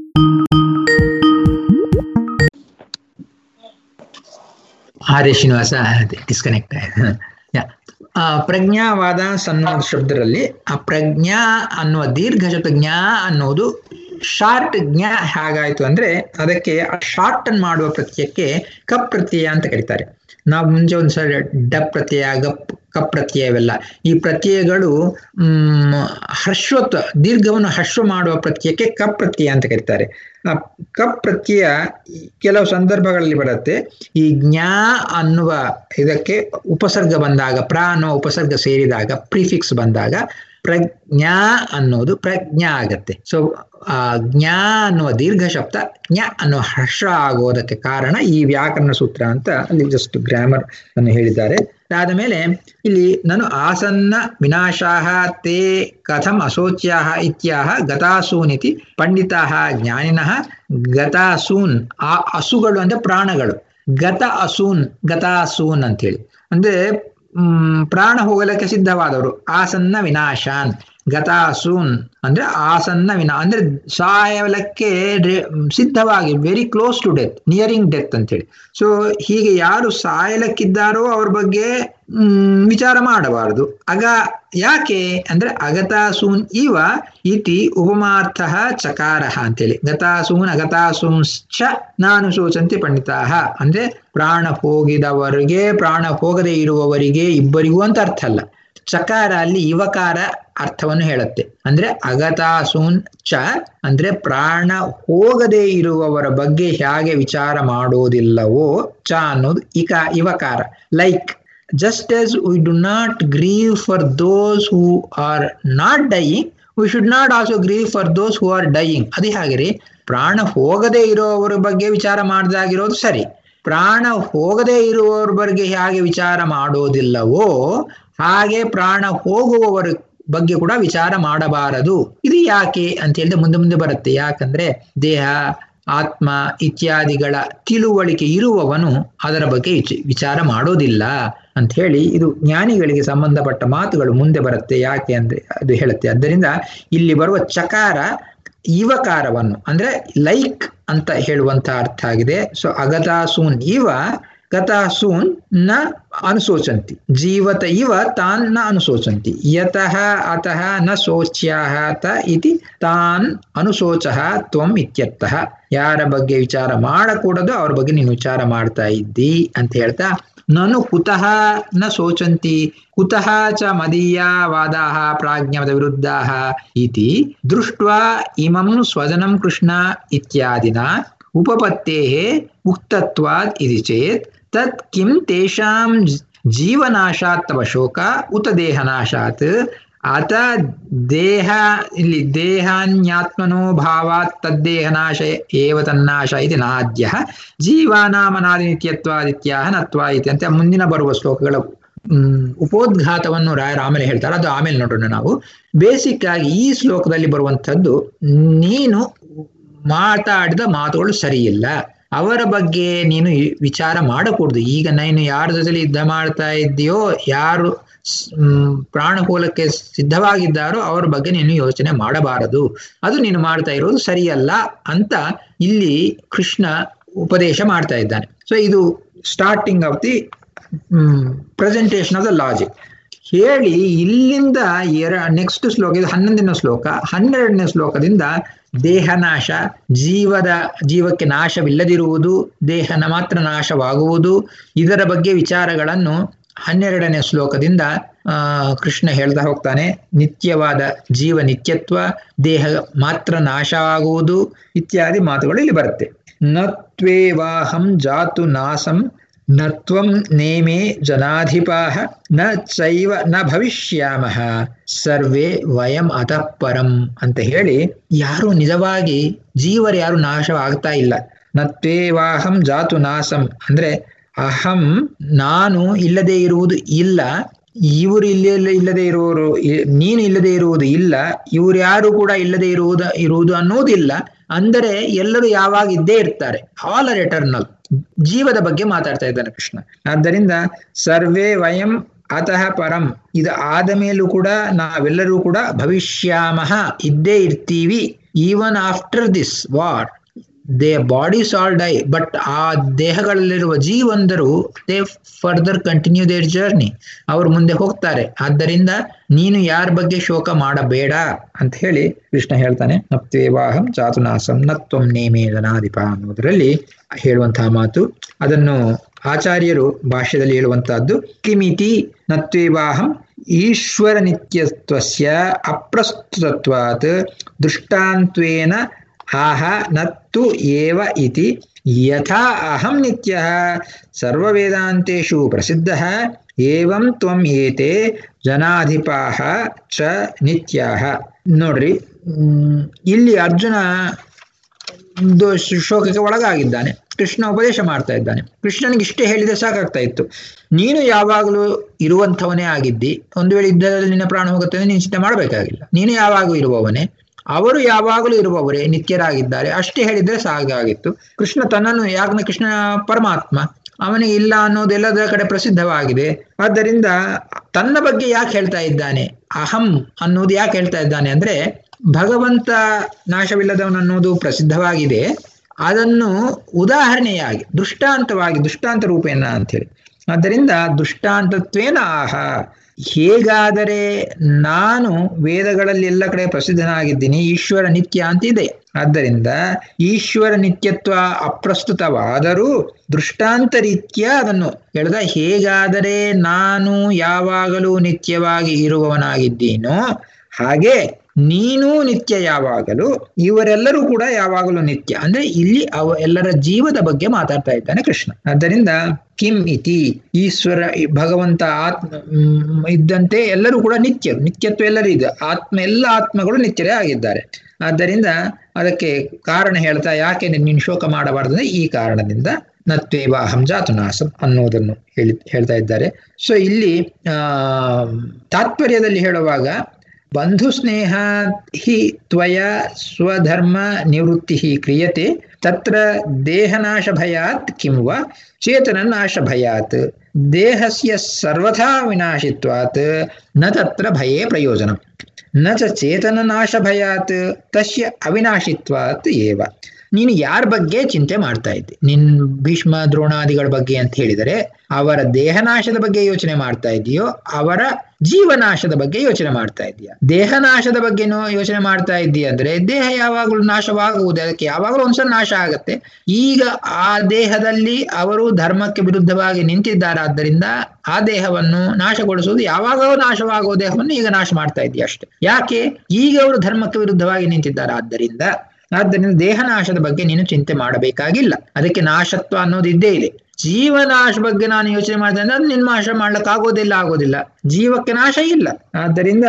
ಆರ್ಯ ಶ್ರೀನಿವಾಸ ಡಿಸ್ಕನೆಕ್ಟ್ ಆಯ್ತು ಯಾ. ಆ, ಪ್ರಜ್ಞಾವಾದ ಅನ್ನೋ ಶಬ್ದದಲ್ಲಿ ಆ ಪ್ರಜ್ಞಾ ಅನ್ನುವ ದೀರ್ಘ ಶಬ್ದ ಜ್ಞಾ ಅನ್ನೋದು ಶಾರ್ಟ್ ಜ್ಞಾ ಹೇಗಾಯ್ತು ಅಂದ್ರೆ ಅದಕ್ಕೆ ಶಾರ್ಟ್ ಅನ್ ಮಾಡುವ ಪ್ರತ್ಯಯಕ್ಕೆ ಕಪ್ ಪ್ರತ್ಯಯ ಅಂತ ಕರೀತಾರೆ ನಾವು ಮುಂಚೆ ಒಂದು ಸಲ ಡ ಪ್ರತ್ಯಯ ಗಪ್ ಕಪ್ ಪ್ರತ್ಯಯವೆಲ್ಲ ಈ ಪ್ರತ್ಯಯಗಳು ಹ್ಮ್ ಹರ್ಷತ್ವ ದೀರ್ಘವನ್ನು ಹರ್ಷ ಮಾಡುವ ಪ್ರತ್ಯಯಕ್ಕೆ ಕಪ್ ಪ್ರತ್ಯಯ ಅಂತ ಕರೀತಾರೆ ಆ ಕಪ್ ಪ್ರತ್ಯಯ ಕೆಲವು ಸಂದರ್ಭಗಳಲ್ಲಿ ಬರುತ್ತೆ ಈ ಜ್ಞಾ ಅನ್ನುವ ಇದಕ್ಕೆ ಉಪಸರ್ಗ ಬಂದಾಗ ಪ್ರ ಅನ್ನುವ ಉಪಸರ್ಗ ಸೇರಿದಾಗ ಪ್ರಿಫಿಕ್ಸ್ ಬಂದಾಗ ಪ್ರಜ್ಞಾ ಅನ್ನೋದು ಪ್ರಜ್ಞಾ ಆಗತ್ತೆ ಸೊ ಆ ಜ್ಞಾ ಅನ್ನುವ ದೀರ್ಘ ಶಬ್ದ ಜ್ಞ ಅನ್ನುವ ಹರ್ಷ ಆಗೋದಕ್ಕೆ ಕಾರಣ ಈ ವ್ಯಾಕರಣ ಸೂತ್ರ ಅಂತ ಅಲ್ಲಿ ಜಸ್ಟ್ ಗ್ರಾಮರ್ ಅನ್ನು ಹೇಳಿದ್ದಾರೆ ಅದಾದ ಮೇಲೆ ಇಲ್ಲಿ ನಾನು ಆಸನ್ನ ವಿನಾಶಾಹ ತೇ ಕಥಂ ಅಶೋಚ್ಯಾಹ ಇತ್ಯಾಹ ಗತಾಸೂನಿತಿ ಪಂಡಿತಾಹ ಜ್ಞಾನಿನಃ ಗತಾಸೂನ್ ಆ ಹಸುಗಳು ಅಂದ್ರೆ ಪ್ರಾಣಗಳು ಗತ ಅಸೂನ್ ಗತಾಸೂನ್ ಅಂತ ಹೇಳಿ ಅಂದ್ರೆ ಹ್ಮ್ ಪ್ರಾಣ ಹೋಗಲಿಕ್ಕೆ ಸಿದ್ಧವಾದವರು ಆಸನ್ನ ವಿನಾಶಾನ್ ಗತಾಸೂನ್ ಅಂದ್ರೆ ಆಸನ್ನ ವಿನಾ ಅಂದ್ರೆ ಸಾಯಲಕ್ಕೆ ರೆ- ಸಿದ್ಧವಾಗಿ very close to death nearing death ಅಂತೇಳಿ ಸೊ ಹೀಗೆ ಯಾರು ಸಾಯಲಕ್ಕಿದ್ದಾರೋ ಅವ್ರ ಬಗ್ಗೆ ಹ್ಮ್ ವಿಚಾರ ಮಾಡಬಾರದು ಅಗ ಯಾಕೆ ಅಂದ್ರೆ ಅಗತಾಸೂನ್ ಇವ ಇತಿ ಉಪಮಾರ್ಥ ಚಕಾರ ಅಂತೇಳಿ ಗತಾಸೂನ್ ಅಗತಾಸೂಂಶ್ಚ ನಾನು ಶೋಚಂತಿ ಪಂಡಿತಾಹ ಅಂದ್ರೆ ಪ್ರಾಣ ಹೋಗಿದವರಿಗೆ ಪ್ರಾಣ ಹೋಗದೆ ಇರುವವರಿಗೆ ಇಬ್ಬರಿಗೂ ಅಂತ ಅರ್ಥ ಅಲ್ಲ ಚಕಾರ ಅಲ್ಲಿ ಯುವಕಾರ ಅರ್ಥವನ್ನು ಹೇಳುತ್ತೆ ಅಂದ್ರೆ ಅಗತಾಸೂನ್ ಚ ಅಂದ್ರೆ ಪ್ರಾಣ ಹೋಗದೆ ಇರುವವರ ಬಗ್ಗೆ ಹೇಗೆ ವಿಚಾರ ಮಾಡೋದಿಲ್ಲವೋ ಚ ಅನ್ನೋದು ಇಕ ಯುವಕಾರ like just as we do not grieve for those who are not dying we should not also grieve for those who are dying ಅದೇ ಹಾಗೆ ರೀ ಪ್ರಾಣ ಹೋಗದೆ ಇರುವವರ ಬಗ್ಗೆ ವಿಚಾರ ಮಾಡದಾಗಿರೋದು ಸರಿ ಪ್ರಾಣ ಹೋಗದೆ ಇರುವವರ ಬಗ್ಗೆ ಹೇಗೆ ವಿಚಾರ ಮಾಡೋದಿಲ್ಲವೋ ಹಾಗೆ ಪ್ರಾಣ ಹೋಗುವವರ ಬಗ್ಗೆ ಕೂಡ ವಿಚಾರ ಮಾಡಬಾರದು ಇದು ಯಾಕೆ ಅಂತ ಹೇಳಿದ್ರೆ ಮುಂದೆ ಮುಂದೆ ಬರುತ್ತೆ ಯಾಕಂದ್ರೆ ದೇಹ ಆತ್ಮ ಇತ್ಯಾದಿಗಳ ತಿಳುವಳಿಕೆ ಇರುವವನು ಅದರ ಬಗ್ಗೆ ವಿಚ- ವಿಚಾರ ಮಾಡೋದಿಲ್ಲ ಅಂತ ಹೇಳಿ ಇದು ಜ್ಞಾನಿಗಳಿಗೆ ಸಂಬಂಧಪಟ್ಟ ಮಾತುಗಳು ಮುಂದೆ ಬರುತ್ತೆ ಯಾಕೆ ಅಂದ್ರೆ ಅದು ಹೇಳುತ್ತೆ ಆದ್ದರಿಂದ ಇಲ್ಲಿ ಬರುವ ಚಕಾರ ಇವಕಾರವನ್ನು ಅಂದ್ರೆ ಲೈಕ್ ಅಂತ ಹೇಳುವಂತ ಅರ್ಥ ಆಗಿದೆ ಸೊ ಅಗತಾಸೂನ್ ಇವ ಗತಾಸೂನ್ ನ ಅನುಶೋಚಂತಿ ಜೀವತ ಇವ ತಾನ್ ನ ಅನುಶೋಚಂತಿ ಯತಃ ಅತಃ ನ ಶೋಚ್ಯಾಹ ತ ಇತಿ ತಾನ್ ಅನುಶೋಚಃ ತ್ವಂ ಇತ್ಯರ್ಥಃ ಯಾರ ಬಗ್ಗೆ ವಿಚಾರ ಮಾಡಕೂಡದು ಅವ್ರ ಬಗ್ಗೆ ನೀನು ವಿಚಾರ ಮಾಡ್ತಾ ಇದ್ದಿ ಅಂತ ಹೇಳ್ತಾ ನನು ಕುತಃ ನ ಶೋಚಂತಿ ಕುತಃ ಚ ಮದೀಯಾ ವಾದಾಹ ಪ್ರಾಜ್ಞಮದ ವಿರುದ್ಧಾಹ ಇತಿ ದೃಷ್ಟ್ವಾ ಇಮಂ ಸ್ವಜನಂ ಕೃಷ್ಣ ಇತ್ಯಾದಿನ ಉಪಪತ್ತೇಃ ಉಕ್ತತ್ವಾದ್ ಇತಿ ಚೇತ್ ತತ್ ಕಿಂ ತೇಷಾಂ ಜೀವನಾಶಾತ್ ತವ ಶೋಕ ಉತ ದೇಹನಾಶಾತ್ ಅತ ದೇಹ ಇಲ್ಲಿ ದೇಹಾನ್ಯಾತ್ಮನೋ ಭಾವಾತ್ ತದ್ದೇಹನಾಶ ಏವ ತನ್ನಾಶ ಇದು ನಾದ್ಯ ಜೀವಾನಾಮನಾದಿ ನಿತ್ಯತ್ವಾದಿತ್ಯ ನತ್ವ ಇತಿ ಅಂತ ಮುಂದಿನ ಬರುವ ಶ್ಲೋಕಗಳ ಹ್ಮ್ ಉಪೋದ್ಘಾತವನ್ನು ರಾಯರ ಆಮೇಲೆ ಹೇಳ್ತಾರೆ ಅದು ಆಮೇಲೆ ನೋಡೋಣ ನಾವು ಬೇಸಿಕ್ ಆಗಿ ಈ ಶ್ಲೋಕದಲ್ಲಿ ಬರುವಂತಹದ್ದು ನೀನು ಮಾತಾಡಿದ ಮಾತುಗಳು ಸರಿಯಿಲ್ಲ ಅವರ ಬಗ್ಗೆ ನೀನು ವಿಚಾರ ಮಾಡಕೂಡದು ಈಗ ನೀನು ಯಾರ ಜೊತೆಲಿ ಯುದ್ಧ ಮಾಡ್ತಾ ಇದ್ದೀಯೋ ಯಾರು ಪ್ರಾಣಕೂಲಕ್ಕೆ ಸಿದ್ಧವಾಗಿದ್ದಾರೋ ಅವ್ರ ಬಗ್ಗೆ ನೀನು ಯೋಚನೆ ಮಾಡಬಾರದು ಅದು ನೀನು ಮಾಡ್ತಾ ಇರೋದು ಸರಿಯಲ್ಲ ಅಂತ ಇಲ್ಲಿ ಕೃಷ್ಣ ಉಪದೇಶ ಮಾಡ್ತಾ ಇದ್ದಾನೆ ಸೊ ಇದು starting of the presentation of the logic ಹೇಳಿ ಇಲ್ಲಿಂದ ಎರ ನೆಕ್ಸ್ಟ್ ಶ್ಲೋಕ ಇದು ಹನ್ನೊಂದನೇ ಶ್ಲೋಕ ಹನ್ನೆರಡನೇ ಶ್ಲೋಕದಿಂದ ದೇಹನಾಶ ಜೀವದ ಜೀವಕ್ಕೆ ನಾಶವಿಲ್ಲದಿರುವುದು ದೇಹನ ಮಾತ್ರ ನಾಶವಾಗುವುದು ಇದರ ಬಗ್ಗೆ ವಿಚಾರಗಳನ್ನು ಹನ್ನೆರಡನೇ ಶ್ಲೋಕದಿಂದ ಆ ಕೃಷ್ಣ ಹೇಳ್ತಾ ಹೋಗ್ತಾನೆ ನಿತ್ಯವಾದ ಜೀವ ನಿತ್ಯತ್ವ ದೇಹ ಮಾತ್ರ ನಾಶ ಆಗುವುದು ಇತ್ಯಾದಿ ಮಾತುಗಳು ಇಲ್ಲಿ ಬರುತ್ತೆ ನತ್ವೇವಾಹಂ ಜಾತು ನಾಸಂ ನತ್ವಂ ನೇಮೇ ಜನಾಧಿಪಾಹ ನ ಚೈವ ನ ಭವಿಷ್ಯಾಮಹ ಸರ್ವೇ ವಯಂ ಅತಃ ಪರಂ ಅಂತ ಹೇಳಿ ಯಾರು ನಿಜವಾಗಿ ಜೀವರು ಯಾರು ನಾಶವಾಗ್ತಾ ಇಲ್ಲ ನತ್ವೇವಾಹಂ ಜಾತು ನಾಸಂ ಅಂದ್ರೆ ಅಹಂ ನಾನು ಇಲ್ಲದೆ ಇರುವುದು ಇಲ್ಲ ಇವರು ಇಲ್ಲೇ ಇಲ್ಲದೆ ಇರುವವರು ನೀನು ಇಲ್ಲದೆ ಇರುವುದು ಇಲ್ಲ ಇವರು ಯಾರು ಕೂಡ ಇಲ್ಲದೆ ಇರುವುದು ಇರುವುದು ಅನ್ನೋದಿಲ್ಲ ಅಂದರೆ ಎಲ್ಲರೂ ಯಾವಾಗ ಇದ್ದೇ ಇರ್ತಾರೆ ಆಲ್ ಆರ್ ಎಟರ್ನಲ್ ಜೀವದ ಬಗ್ಗೆ ಮಾತಾಡ್ತಾ ಇದ್ದಾನೆ ಕೃಷ್ಣ ಆದ್ದರಿಂದ ಸರ್ವೇ ವಯಂ ಅತಃ ಪರಂ ಇದು ಆದ ಮೇಲೂ ಕೂಡ ನಾವೆಲ್ಲರೂ ಕೂಡ ಭವಿಷ್ಯಾಮಹ ಇದ್ದೇ ಇರ್ತೀವಿ even after this war they bodies all die but ಆ ದೇಹಗಳಲ್ಲಿರುವ ಜೀವಂದರು they further continue their journey ಅವರು ಮುಂದೆ ಹೋಗ್ತಾರೆ ಆದ್ದರಿಂದ ನೀನು ಯಾರ ಬಗ್ಗೆ ಶೋಕ ಮಾಡಬೇಡ ಅಂತ ಹೇಳಿ ಕೃಷ್ಣ ಹೇಳ್ತಾನೆ ನತ್ವೇವಾಹಂ ಚಾತುನಾಸಂ ನತ್ವಂ ನೇಮೇ ಜನಾಧಿಪ ಅನ್ನೋದರಲ್ಲಿ ಹೇಳುವಂತಹ ಮಾತು ಅದನ್ನು ಆಚಾರ್ಯರು ಭಾಷ್ಯದಲ್ಲಿ ಹೇಳುವಂತಹದ್ದು ಕಿಮಿತಿ ನತ್ವೇವಾಹಂ ಈಶ್ವರ ನಿತ್ಯತ್ವಸ್ಯ ಅಪ್ರಸ್ತುತತ್ವಾತ್ ದೃಷ್ಟಾಂತ್ವೇನ ಆಹ ನತ್ತು ಏವ ಇತಿ ಯಥಾ ಅಹಂ ನಿತ್ಯ ಸರ್ವವೇದಾಂತೇಷು ಪ್ರಸಿದ್ಧ ಏವಂ ತ್ವಂ ಏತೆ ಜನಾಧಿಪಾಹ ಚ ನಿತ್ಯಾಹ ನೋಡ್ರಿ ಇಲ್ಲಿ ಅರ್ಜುನ ಶೋಕಕ್ಕೆ ಒಳಗಾಗಿದ್ದಾನೆ ಕೃಷ್ಣ ಉಪದೇಶ ಮಾಡ್ತಾ ಇದ್ದಾನೆ ಕೃಷ್ಣನಿಗೆ ಇಷ್ಟೇ ಹೇಳಿದ್ರೆ ಸಾಕಾಗ್ತಾ ಇತ್ತು ನೀನು ಯಾವಾಗಲೂ ಇರುವಂಥವನೇ ಆಗಿದ್ದಿ ಒಂದು ವೇಳೆ ಯುದ್ಧದಲ್ಲಿ ನಿನ್ನ ಪ್ರಾಣ ಹೋಗುತ್ತೆ ನೀನು ಚಿಂತೆ ಮಾಡಬೇಕಾಗಿಲ್ಲ ನೀನು ಯಾವಾಗಲೂ ಇರುವವನೇ ಅವರು ಯಾವಾಗಲೂ ಇರುವವರೇ ನಿತ್ಯರಾಗಿದ್ದಾರೆ ಅಷ್ಟೇ ಹೇಳಿದ್ರೆ ಸಾಕಾಗಿತ್ತು ಕೃಷ್ಣ ತನ್ನನ್ನು ಯಾಕಂದ್ರೆ ಕೃಷ್ಣ ಪರಮಾತ್ಮ ಅವನಿಗೆ ಇಲ್ಲ ಅನ್ನೋದು ಎಲ್ಲದರ ಕಡೆ ಪ್ರಸಿದ್ಧವಾಗಿದೆ ಆದ್ದರಿಂದ ತನ್ನ ಬಗ್ಗೆ ಯಾಕೆ ಹೇಳ್ತಾ ಇದ್ದಾನೆ ಅಹಂ ಅನ್ನೋದು ಯಾಕೆ ಹೇಳ್ತಾ ಇದ್ದಾನೆ ಅಂದ್ರೆ ಭಗವಂತ ನಾಶವಿಲ್ಲದವನು ಅನ್ನೋದು ಪ್ರಸಿದ್ಧವಾಗಿದೆ ಅದನ್ನು ಉದಾಹರಣೆಯಾಗಿ ದೃಷ್ಟಾಂತವಾಗಿ ದೃಷ್ಟಾಂತ ರೂಪೇಣ ಅಂತೇಳಿ ಆದ್ದರಿಂದ ದೃಷ್ಟಾಂತತ್ವೇನ ಆಹ ಹೇಗಾದರೆ ನಾನು ವೇದಗಳಲ್ಲಿ ಎಲ್ಲ ಕಡೆ ಪ್ರಸಿದ್ಧನಾಗಿದ್ದೀನಿ ಈಶ್ವರ ನಿತ್ಯ ಅಂತಿದೆ ಆದ್ದರಿಂದ ಈಶ್ವರ ನಿತ್ಯತ್ವ ಅಪ್ರಸ್ತುತವಾದರೂ ದೃಷ್ಟಾಂತ ರೀತ್ಯ ಅದನ್ನು ಹೇಳಿದ ಹೇಗಾದರೆ ನಾನು ಯಾವಾಗಲೂ ನಿತ್ಯವಾಗಿ ಇರುವವನಾಗಿದ್ದೀನೋ ಹಾಗೆ ನೀನು ನಿತ್ಯ ಯಾವಾಗಲೂ ಇವರೆಲ್ಲರೂ ಕೂಡ ಯಾವಾಗಲೂ ನಿತ್ಯ ಅಂದ್ರೆ ಇಲ್ಲಿ ಅವ ಎಲ್ಲರ ಜೀವದ ಬಗ್ಗೆ ಮಾತಾಡ್ತಾ ಇದ್ದಾನೆ ಕೃಷ್ಣ ಆದ್ದರಿಂದ ಕಿಂ ಇತಿ ಈಶ್ವರ ಭಗವಂತ ಆತ್ಮ ಇದ್ದಂತೆ ಎಲ್ಲರೂ ಕೂಡ ನಿತ್ಯರು ನಿತ್ಯತ್ವ ಎಲ್ಲರೂ ಇದೆ ಆತ್ಮ ಎಲ್ಲ ಆತ್ಮಗಳು ನಿತ್ಯರೇ ಆಗಿದ್ದಾರೆ ಆದ್ದರಿಂದ ಅದಕ್ಕೆ ಕಾರಣ ಹೇಳ್ತಾ ಯಾಕೆ ನೀನು ಶೋಕ ಮಾಡಬಾರ್ದು ಈ ಕಾರಣದಿಂದ ನತ್ವೇವ ಅಹಂ ಜಾತುನಾಸಂ ಅನ್ನೋದನ್ನು ಹೇಳಿ ಹೇಳ್ತಾ ಇದ್ದಾರೆ ಸೊ ಇಲ್ಲಿ ಆ ತಾತ್ಪರ್ಯದಲ್ಲಿ ಹೇಳುವಾಗ ಬಂಧು ಸ್ನೇಹ ಹಿ ತ್ವಯ ಸ್ವಧರ್ಮ ನಿವೃತ್ತಿ ಕ್ರಿಯತೆ ತತ್ರ ದೇಹನಾಶ ಭಯಾತ್ ಕಿಂವ ಚೇತನ ನಾಶ ಭಯಾತ್ ದೇಹಸ್ಯ ಸರ್ವಥಾ ವಿನಾಶಿತ್ವಾತ್ ನ ತತ್ರ ಭಯೇ ಪ್ರಯೋಜನ ನ ಚ ಚೇತನ ನಾಶ ಭಯಾತ್ ತಸ್ಯ ಅವಿನಾಶಿತ್ವಾತ್ ಏವ ನೀನು ಯಾರ ಬಗ್ಗೆ ಚಿಂತೆ ಮಾಡ್ತಾ ಇದ್ದೆ ನಿನ್ ಭೀಷ್ಮ ದ್ರೋಣಾದಿಗಳ ಬಗ್ಗೆ ಅಂತ ಹೇಳಿದರೆ ಅವರ ದೇಹನಾಶದ ಬಗ್ಗೆ ಯೋಚನೆ ಮಾಡ್ತಾ ಇದೆಯೋ ಅವರ ಜೀವನಾಶದ ಬಗ್ಗೆ ಯೋಚನೆ ಮಾಡ್ತಾ ಇದೆಯಾ ದೇಹನಾಶದ ಬಗ್ಗೆನೂ ಯೋಚನೆ ಮಾಡ್ತಾ ಇದ್ದೀಯ ಅಂದ್ರೆ ದೇಹ ಯಾವಾಗಲೂ ನಾಶವಾಗುವುದು ಅದಕ್ಕೆ ಯಾವಾಗಲೂ ಒಂದ್ಸಲ ನಾಶ ಆಗತ್ತೆ ಈಗ ಆ ದೇಹದಲ್ಲಿ ಅವರು ಧರ್ಮಕ್ಕೆ ವಿರುದ್ಧವಾಗಿ ನಿಂತಿದ್ದಾರಾದ್ದರಿಂದ ಆ ದೇಹವನ್ನು ನಾಶಗೊಳಿಸುವುದು ಯಾವಾಗಲೂ ನಾಶವಾಗುವ ದೇಹವನ್ನು ಈಗ ನಾಶ ಮಾಡ್ತಾ ಇದೆಯಾ ಅಷ್ಟೇ ಯಾಕೆ ಈಗ ಅವರು ಧರ್ಮಕ್ಕೆ ವಿರುದ್ಧವಾಗಿ ನಿಂತಿದ್ದಾರೆ ಆದ್ದರಿಂದ ಆದ್ದರಿಂದ ದೇಹನಾಶದ ಬಗ್ಗೆ ನೀನು ಚಿಂತೆ ಮಾಡಬೇಕಾಗಿಲ್ಲ ಅದಕ್ಕೆ ನಾಶತ್ವ ಅನ್ನೋದು ಇದ್ದೇ ಇದೆ ಜೀವನಾಶ ಬಗ್ಗೆ ನಾನು ಯೋಚನೆ ಮಾಡ್ತೇನೆ ಅದು ನಿನ್ನ ನಾಶ ಮಾಡ್ಲಿಕ್ಕೆ ಆಗೋದಿಲ್ಲ ಆಗೋದಿಲ್ಲ ಜೀವಕ್ಕೆ ನಾಶ ಇಲ್ಲ ಆದ್ದರಿಂದ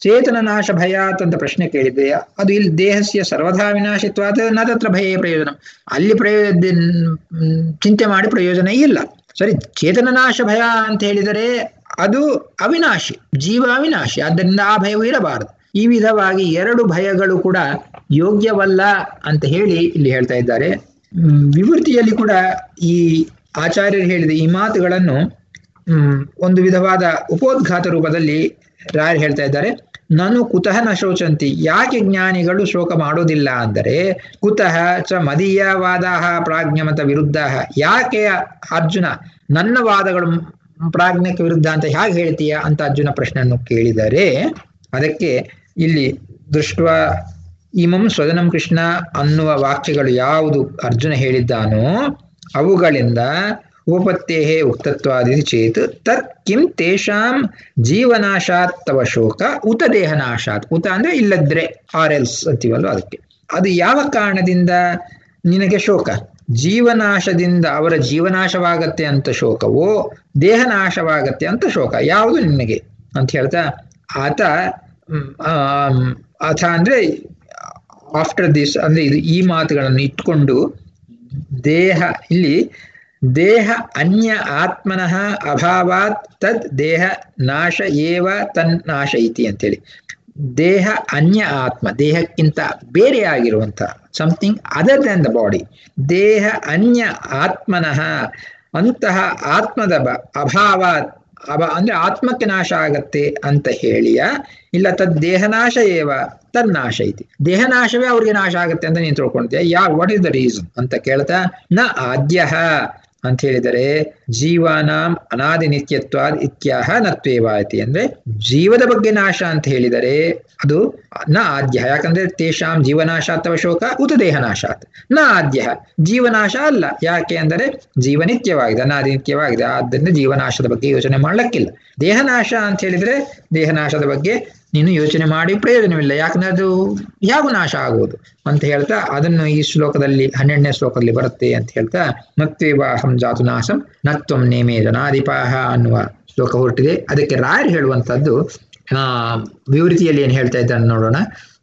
ಚೇತನ ನಾಶ ಭಯಾತ್ ಅಂತ ಪ್ರಶ್ನೆ ಕೇಳಿದ್ದೆ ಅದು ಇಲ್ಲಿ ದೇಹಸ್ಯ ಸರ್ವಧಾ ವಿನಾಶಿತ್ವಾದ ನ ತತ್ರ ಭಯೇ ಪ್ರಯೋಜನ ಅಲ್ಲಿ ಪ್ರಯೋಜ ಚಿಂತೆ ಮಾಡಿ ಪ್ರಯೋಜನ ಇಲ್ಲ ಸರಿ ಚೇತನ ನಾಶ ಭಯ ಅಂತ ಹೇಳಿದರೆ ಅದು ಅವಿನಾಶಿ ಜೀವ ಅವಿನಾಶಿ ಆದ್ದರಿಂದ ಆ ಭಯವು ಇರಬಾರದು ಈ ವಿಧವಾಗಿ ಎರಡು ಭಯಗಳು ಕೂಡ ಯೋಗ್ಯವಲ್ಲ ಅಂತ ಹೇಳಿ ಇಲ್ಲಿ ಹೇಳ್ತಾ ಇದ್ದಾರೆ ವಿವೃತಿಯಲ್ಲಿ ಕೂಡ ಈ ಆಚಾರ್ಯರು ಹೇಳಿದ ಈ ಮಾತುಗಳನ್ನು ಹ್ಮ್ ಒಂದು ವಿಧವಾದ ಉಪೋದ್ಘಾತ ರೂಪದಲ್ಲಿ ರಾಯರು ಹೇಳ್ತಾ ಇದ್ದಾರೆ ನಾನು ಕುತಃ ನ ಶೋಚಂತಿ ಯಾಕೆ ಜ್ಞಾನಿಗಳು ಶೋಕ ಮಾಡೋದಿಲ್ಲ ಅಂದರೆ ಕುತಃ ಚ ಮದೀಯವಾದ ಪ್ರಾಜ್ಞಮತ ವಿರುದ್ಧ ಯಾಕೆ ಅರ್ಜುನ ನನ್ನ ವಾದಗಳು ಪ್ರಾಜ್ಞಕ್ಕೆ ವಿರುದ್ಧ ಅಂತ ಹೇಗೆ ಹೇಳ್ತೀಯ ಅಂತ ಅರ್ಜುನ ಪ್ರಶ್ನೆಯನ್ನು ಕೇಳಿದರೆ ಅದಕ್ಕೆ ಇಲ್ಲಿ ದೃಷ್ಟ ಇಮಂ ಸ್ವದನಂ ಕೃಷ್ಣ ಅನ್ನುವ ವಾಕ್ಯಗಳು ಯಾವುದು ಅರ್ಜುನ ಹೇಳಿದ್ದಾನೋ ಅವುಗಳಿಂದ ಉಪಪತ್ತೇಹೇ ಉಕ್ತತ್ವಾದಿ ಚೇತ್ ತತ್ ಕಿಂ ತೇಷಾಂ ಜೀವನಾಶಾತ್ ತವ ಶೋಕ ಉತ ದೇಹನಾಶಾತ್ ಉತ ಅಂದ್ರೆ ಇಲ್ಲದ್ರೆ ಆರ್ ಎಲ್ಸ್ ಅಂತೀವಲ್ವ ಅದಕ್ಕೆ ಅದು ಯಾವ ಕಾರಣದಿಂದ ನಿನಗೆ ಶೋಕ ಜೀವನಾಶದಿಂದ ಅವರ ಜೀವನಾಶವಾಗತ್ತೆ ಅಂತ ಶೋಕವೋ ದೇಹನಾಶವಾಗತ್ತೆ ಅಂತ ಶೋಕ ಯಾವುದು ನಿನಗೆ ಅಂತ ಹೇಳ್ತಾ ಆತ ಆತ ಅಂದ್ರೆ ಆಫ್ಟರ್ ದಿಸ್ ಅಂದ್ರೆ ಇದು ಈ ಮಾತುಗಳನ್ನು ಇಟ್ಕೊಂಡು ದೇಹ ಇಲ್ಲಿ ದೇಹ ಅನ್ಯ ಆತ್ಮನಃ ಅಭಾವಾತ್ ತದ್ ದೇಹ ನಾಶ ಏವ ತನ್ನಾಶ ಇತಿ ಅಂತೇಳಿ ದೇಹ ಅನ್ಯ ಆತ್ಮ ದೇಹಕ್ಕಿಂತ ಬೇರೆ ಆಗಿರುವಂಥ something other than the body ದೇಹ ಅನ್ಯ ಆತ್ಮನಃ ಅಂತಹ ಆತ್ಮದ ಬ ಅಭಾವಾತ್ ಅಭ ಅಂದ್ರೆ ಆತ್ಮಕ್ಕೆ ನಾಶ ಆಗತ್ತೆ ಅಂತ ಹೇಳಿಯ ಇಲ್ಲ ತದ್ ದೇಹನಾಶ ಏವ ತನ್ನಾಶ ಐತಿ ದೇಹನಾಶವೇ ಅವ್ರಿಗೆ ನಾಶ ಆಗತ್ತೆ ಅಂತ ನೀನು ತಿಳ್ಕೊಂತೀಯ yeah what is the reason ಅಂತ ಕೇಳ್ತಾ ನ ಆದ್ಯ ಅಂತ ಹೇಳಿದರೆ ಜೀವಾನಾಂ ಅನಾದಿ ನಿತ್ಯತ್ವಾದ್ ಇತ್ಯಾಹ ನತ್ವೇವ ಐತಿ ಅಂದ್ರೆ ಜೀವದ ಬಗ್ಗೆ ನಾಶ ಅಂತ ಹೇಳಿದರೆ ಅದು ನ ಆದ್ಯ ಯಾಕಂದ್ರೆ ತೇಷಾಂ ಜೀವನಾಶ ಅಥವಾ ಶೋಕ ಉತ ದೇಹನಾಶಾತ್ ನ ಆದ್ಯ ಜೀವನಾಶ ಅಲ್ಲ ಯಾಕೆ ಅಂದರೆ ಜೀವನಿತ್ಯವಾಗಿದೆ ಅನಾದಿ ನಿತ್ಯವಾಗಿದೆ ಆದ್ದರಿಂದ ಜೀವನಾಶದ ಬಗ್ಗೆ ಯೋಚನೆ ಮಾಡ್ಲಕ್ಕಿಲ್ಲ ದೇಹನಾಶ ಅಂತ ಹೇಳಿದ್ರೆ ದೇಹನಾಶದ ಬಗ್ಗೆ ನೀನು ಯೋಚನೆ ಮಾಡಿ ಪ್ರಯೋಜನವಿಲ್ಲ ಯಾಕಂದ್ರೆ ಅದು ಯಾವ ನಾಶ ಆಗುವುದು ಅಂತ ಹೇಳ್ತಾ ಅದನ್ನು ಈ ಶ್ಲೋಕದಲ್ಲಿ ಹನ್ನೆರಡನೇ ಶ್ಲೋಕದಲ್ಲಿ ಬರುತ್ತೆ ಅಂತ ಹೇಳ್ತಾ ನತ್ವೇವಾಹಂ ಜಾತು ನಾಶಂ ನತ್ವಂ ನೇಮೇ ಜನಾಧಿಪಾಹ ಅನ್ನುವ ಶ್ಲೋಕ ಹೊರಟಿದೆ ಅದಕ್ಕೆ ರಾಯರ್ ಹೇಳುವಂಥದ್ದು ಆ ವಿವೃತಿಯಲ್ಲಿ ಏನು ಹೇಳ್ತಾ ಇದ್ದಾನೆ ನೋಡೋಣ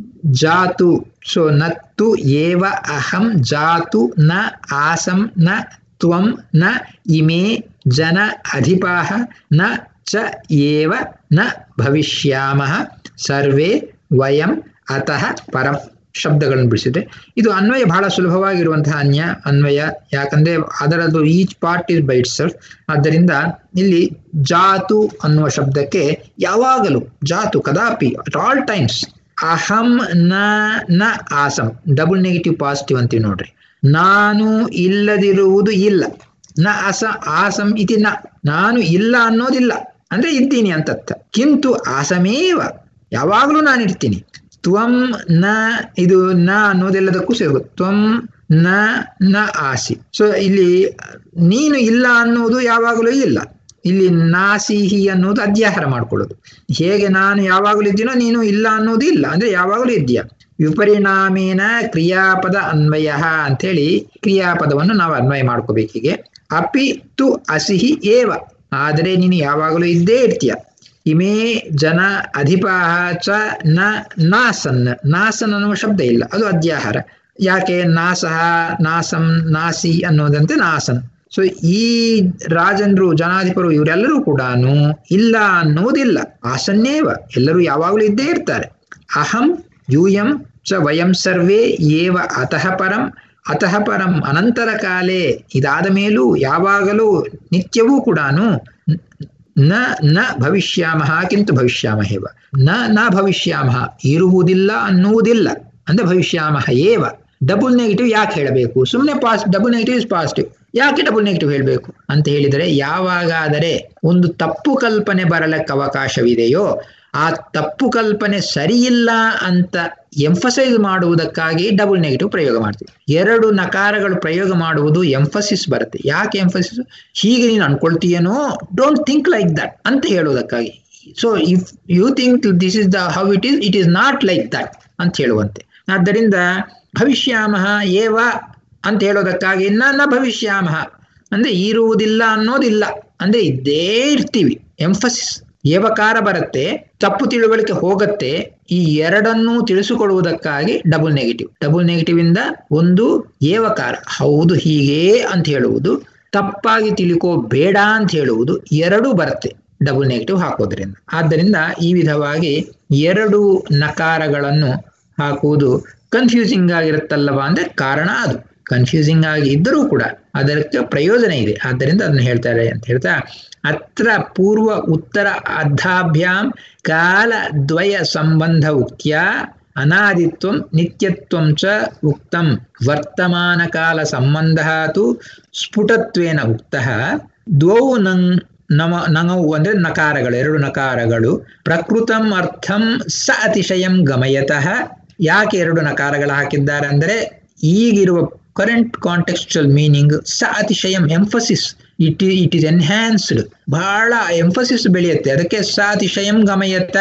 ಜಾತು ಸೊ ನತ್ತು ಏವ ಅಹಂ ಜಾತು ನ ಆಸಂ ನ ತ್ವಂ ನ ಇಮೇ ಜನ ಅಧಿಪಾಹ ನ ಚ ಏವ ನ ಭವಿಷ್ಯಾಮಃ ಸರ್ವೇ ವಯಂ ಅತಃ ಪರಂ ಶಬ್ದಗಳನ್ನು ಬಿಡಿಸಿದೆ ಇದು ಅನ್ವಯ ಬಹಳ ಸುಲಭವಾಗಿರುವಂತಹ ಅನ್ಯ ಅನ್ವಯ ಯಾಕಂದ್ರೆ ಅದರದ್ದು each part is by itself ಆದ್ದರಿಂದ ಇಲ್ಲಿ ಜಾತು ಅನ್ನುವ ಶಬ್ದಕ್ಕೆ ಯಾವಾಗಲೂ ಜಾತು ಕದಾಪಿ ಅಟ್ ಆಲ್ ಟೈಮ್ಸ್ ಅಹಂ ನ ನ ಆಸಂ ಡಬಲ್ ನೆಗೆಟಿವ್ ಪಾಸಿಟಿವ್ ಅಂತೀವಿ ನೋಡ್ರಿ ನಾನು ಇಲ್ಲದಿರುವುದು ಇಲ್ಲ ನ ಅಸ ಆಸಂ ಇತಿ ನ ನಾನು ಇಲ್ಲ ಅನ್ನೋದಿಲ್ಲ ಅಂದ್ರೆ ಇದ್ದೀನಿ ಅಂತರ್ಥ ಕಿಂತು ಆಸಮೇವ ಯಾವಾಗಲೂ ನಾನು ಇರ್ತೀನಿ ತ್ವಂ ನ ಇದು ನ ಅನ್ನೋದೆಲ್ಲದಕ್ಕೂ ಸೇರ್ಬೋದು ತ್ವಂ ನ ನ ಆಸಿ ಸೊ ಇಲ್ಲಿ ನೀನು ಇಲ್ಲ ಅನ್ನೋದು ಯಾವಾಗಲೂ ಇಲ್ಲ ಇಲ್ಲಿ ನಾಸಿಹಿ ಅನ್ನೋದು ಅಧ್ಯಾಹಾರ ಮಾಡ್ಕೊಳ್ಳೋದು ಹೇಗೆ ನಾನು ಯಾವಾಗಲೂ ಇದ್ದೀನೋ ನೀನು ಇಲ್ಲ ಅನ್ನೋದು ಇಲ್ಲ ಅಂದ್ರೆ ಯಾವಾಗಲೂ ಇದ್ದೀಯ ವಿಪರಿಣಾಮೇನ ಕ್ರಿಯಾಪದ ಅನ್ವಯ ಅಂಥೇಳಿ ಕ್ರಿಯಾಪದವನ್ನು ನಾವು ಅನ್ವಯ ಮಾಡ್ಕೋಬೇಕೀಗೆ ಅಪಿ ತು ಅಸಿಹಿ ಏವ ಆದರೆ ನೀನು ಯಾವಾಗಲೂ ಇದ್ದೇ ಇರ್ತೀಯ ಇಮೇ ಜನ ಅಧಿಪಾಹ ಚ ನ ನಾಸನ್ ನಾಸನ್ ಅನ್ನುವ ಶಬ್ದ ಇಲ್ಲ ಅದು ಅಧ್ಯಾಹಾರ ಯಾಕೆ ನಾಸಹ ನಾಸಂ ನಾಸಿ ಅನ್ನೋದಂತೆ ನಾಸನ್ ಸೊ ಈ ರಾಜನ್ರು ಜನಾಧಿಪರು ಇವರೆಲ್ಲರೂ ಕೂಡ ಇಲ್ಲ ಅನ್ನೋದಿಲ್ಲ ಆಸನ್ನೇವ ಎಲ್ಲರೂ ಯಾವಾಗಲೂ ಇದ್ದೇ ಇರ್ತಾರೆ ಅಹಂ ಯೂಯಂ ಚ ವಯಂ ಸರ್ವೇ ಏವ ಅತಃ ಪರಂ ಅತಃ ಪರಂ ಅನಂತರ ಕಾಲೇ ಇದಾದ ಮೇಲೂ ಯಾವಾಗಲೂ ನಿತ್ಯವೂ ಕೂಡ ನ ನ ಭವಿಷ್ಯಾಮಹ ಕಿಂತು ಭವಿಷ್ಯಾಮಹೇವ ನ ನ ಭವಿಷ್ಯಾಮಹ ಇರುವುದಿಲ್ಲ ಅನ್ನುವುದಿಲ್ಲ ಅಂದ್ರೆ ಭವಿಷ್ಯಾಮಹ ಏವ ಡಬಲ್ ನೆಗೆಟಿವ್ ಯಾಕೆ ಹೇಳಬೇಕು ಸುಮ್ಮನೆ ಪಾಸ್ ಡಬಲ್ ನೆಗೆಟಿವ್ ಇಸ್ ಪಾಸಿಟಿವ್ ಯಾಕೆ ಡಬಲ್ ನೆಗೆಟಿವ್ ಹೇಳಬೇಕು ಅಂತ ಹೇಳಿದರೆ ಯಾವಾಗಾದರೆ ಒಂದು ತಪ್ಪು ಕಲ್ಪನೆ ಬರಲಕ್ಕೆ ಅವಕಾಶವಿದೆಯೋ ಆ ತಪ್ಪು ಕಲ್ಪನೆ ಸರಿಯಿಲ್ಲ ಅಂತ ಎಂಫಸೈಸ್ ಮಾಡುವುದಕ್ಕಾಗಿ ಡಬಲ್ ನೆಗೆಟಿವ್ ಪ್ರಯೋಗ ಮಾಡ್ತೀವಿ ಎರಡು ನಕಾರಗಳು ಪ್ರಯೋಗ ಮಾಡುವುದು ಎಂಫಸಿಸ್ ಬರುತ್ತೆ ಯಾಕೆ ಎಂಫಸಿಸ್ ಹೀಗೆ ನೀನು ಅನ್ಕೊಳ್ತೀಯನೋ ಡೋಂಟ್ ಥಿಂಕ್ ಲೈಕ್ ದಟ್ ಅಂತ ಹೇಳುವುದಕ್ಕಾಗಿ so if you think this is the how it is it is not like that ಅಂತ ಹೇಳುವಂತೆ ಆದ್ದರಿಂದ ಭವಿಷ್ಯಾಮಹ ಏವ ಅಂತ ಹೇಳೋದಕ್ಕಾಗಿ ನನ್ನ ಭವಿಷ್ಯಾಮಹ ಅಂದ್ರೆ ಇರುವುದಿಲ್ಲ ಅನ್ನೋದಿಲ್ಲ ಅಂದ್ರೆ ಇದ್ದೇ ಇರ್ತೀವಿ ಎಂಫಸಿಸ್ ಏವಕಾರ ಬರುತ್ತೆ ತಪ್ಪು ತಿಳುವಳಿಕೆ ಹೋಗತ್ತೆ ಈ ಎರಡನ್ನೂ ತಿಳಿಸಿಕೊಡುವುದಕ್ಕಾಗಿ ಡಬಲ್ ನೆಗೆಟಿವ್ ಡಬಲ್ ನೆಗೆಟಿವ್ ಇಂದ ಒಂದು ಏವಕಾರ ಹೌದು ಹೀಗೆ ಅಂತ ಹೇಳುವುದು ತಪ್ಪಾಗಿ ತಿಳ್ಕೋ ಬೇಡ ಅಂತ ಹೇಳುವುದು ಎರಡೂ ಬರುತ್ತೆ ಡಬಲ್ ನೆಗೆಟಿವ್ ಹಾಕೋದ್ರಿಂದ ಆದ್ದರಿಂದ ಈ ವಿಧವಾಗಿ ಎರಡು ನಕಾರಗಳನ್ನು ಹಾಕುವುದು ಕನ್ಫ್ಯೂಸಿಂಗ್ ಆಗಿರುತ್ತಲ್ಲವಾ ಅಂದ್ರೆ ಕಾರಣ ಅದು ಕನ್ಫ್ಯೂಸಿಂಗ್ ಆಗಿ ಇದ್ದರೂ ಕೂಡ ಅದಕ್ಕೆ ಪ್ರಯೋಜನ ಇದೆ ಆದ್ದರಿಂದ ಅದನ್ನು ಹೇಳ್ತಾರೆ ಅಂತ ಹೇಳ್ತಾ ಅತ್ರ ಪೂರ್ವ ಉತ್ತರ ಅರ್ಧಾಭ್ಯಾಂ ಕಾಲ ದ್ವಯ ಸಂಬಂಧ ಉಕ್ತ್ಯ ಅನಾದಿತ್ವಂ ನಿತ್ಯತ್ವಂ ಚ ಉಕ್ತಂ ವರ್ತಮಾನ ಕಾಲ ಸಂಬಂಧ ತು ಸ್ಫುಟತ್ವೇನ ಉಕ್ತಃ ದ್ವೌ ನಂ ನಮ ನಗವು ಅಂದ್ರೆ ನಕಾರಗಳು ಎರಡು ನಕಾರಗಳು ಪ್ರಕೃತಂ ಅರ್ಥಂ ಸ ಅತಿಶಯಂ ಗಮಯತಃ ಯಾಕೆ ಎರಡು ನಕಾರಗಳು ಹಾಕಿದ್ದಾರೆ ಅಂದರೆ ಈಗಿರುವ ಕರೆಂಟ್ ಕಾಂಟೆಕ್ಸ್ಚುಯಲ್ ಮೀನಿಂಗ್ ಸ ಅತಿಶಯಂ emphasis it it is enhanced ಬಹಳ ಎಂಫಸಿಸ್ ಬೆಳೆಯುತ್ತೆ ಅದಕ್ಕೆ ಸ ಅತಿಶಯಂ ಗಮಯತ್ತ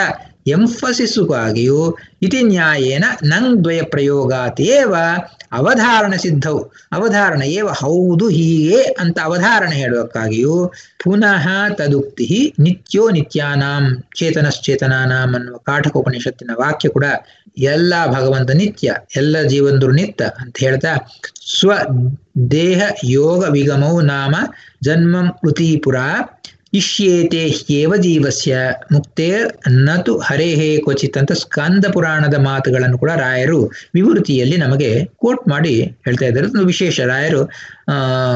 ಎಂಫಸಿಸ್ಗಾಗಿಯೂ ಇತಿ ನ್ಯಾಯೇನ ನಂಗ್ ದ್ವಯ ಪ್ರಯೋಗಾತೇವ ಅವಧಾರಣ ಸಿದ್ಧವು ಅವಧಾರಣ ಏವ ಹೌದು ಹೀಗೆ ಅಂತ ಅವಧಾರಣ ಹೇಳುವಕ್ಕಾಗಿಯೂ ಪುನಃ ತದುಕ್ತಿ ನಿತ್ಯೋ ನಿತ್ಯಾನಾಂ ಚೇತನಶ್ಚೇತನಾನಾಂ ಅನ್ನುವ ಕಾಠಕೋಪನಿಷತ್ತಿನ ವಾಕ್ಯ ಕೂಡ ಎಲ್ಲ ಭಗವಂತ ನಿತ್ಯ ಎಲ್ಲ ಜೀವಂದರು ನಿತ್ಯ ಅಂತ ಹೇಳ್ತಾ ಸ್ವ ದೇಹ ಯೋಗ ವಿಗಮೌ ನಾಮ ಜನ್ಮಂ ಪುರ ಇಷ್ಯೇತೆ ಹ್ಯೇವ ಜೀವಸ್ಯ ಮುಕ್ತೇರ್ ನತು ಹರೇಹೇ ಕ್ವಚಿತ್ ಅಂತ ಸ್ಕಂದ ಪುರಾಣದ ಮಾತುಗಳನ್ನು ಕೂಡ ರಾಯರು ವಿವೃತಿಯಲ್ಲಿ ನಮಗೆ ಕೋಟ್ ಮಾಡಿ ಹೇಳ್ತಾ ಇದ್ದಾರೆ ಒಂದು ವಿಶೇಷ ರಾಯರು ಆ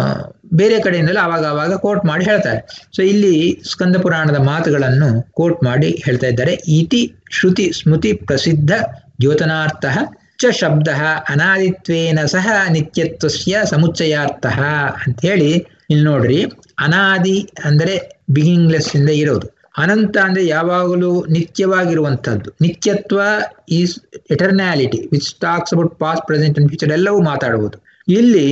ಬೇರೆ ಕಡೆಯಿಂದಲೂ ಆವಾಗ ಆವಾಗ ಕೋಟ್ ಮಾಡಿ ಹೇಳ್ತಾರೆ ಸೊ ಇಲ್ಲಿ ಸ್ಕಂದ ಪುರಾಣದ ಮಾತುಗಳನ್ನು ಕೋಟ್ ಮಾಡಿ ಹೇಳ್ತಾ ಇದ್ದಾರೆ ಇತಿ ಶ್ರುತಿ ಸ್ಮೃತಿ ಪ್ರಸಿದ್ಧ ದ್ಯೋತನಾರ್ಥ ಚ ಶಬ್ದ ಅನಾದಿತ್ವೇನ ಸಹ ನಿತ್ಯತ್ವಸ್ಯ ಸಮುಚ್ಚಯಾರ್ಥ ಅಂತ ಹೇಳಿ ಇಲ್ಲಿ ನೋಡ್ರಿ ಅನಾದಿ ಅಂದರೆ ಬಿಗಿನಿಂಗ್ಲೆಸ್ ಇಂದ ಇರೋದು ಅನಂತ ಅಂದ್ರೆ ಯಾವಾಗಲೂ ನಿತ್ಯವಾಗಿರುವಂಥದ್ದು ನಿತ್ಯತ್ವ is eternality which talks about past present and future ಎಲ್ಲವೂ ಮಾತಾಡುವುದು ಇಲ್ಲಿ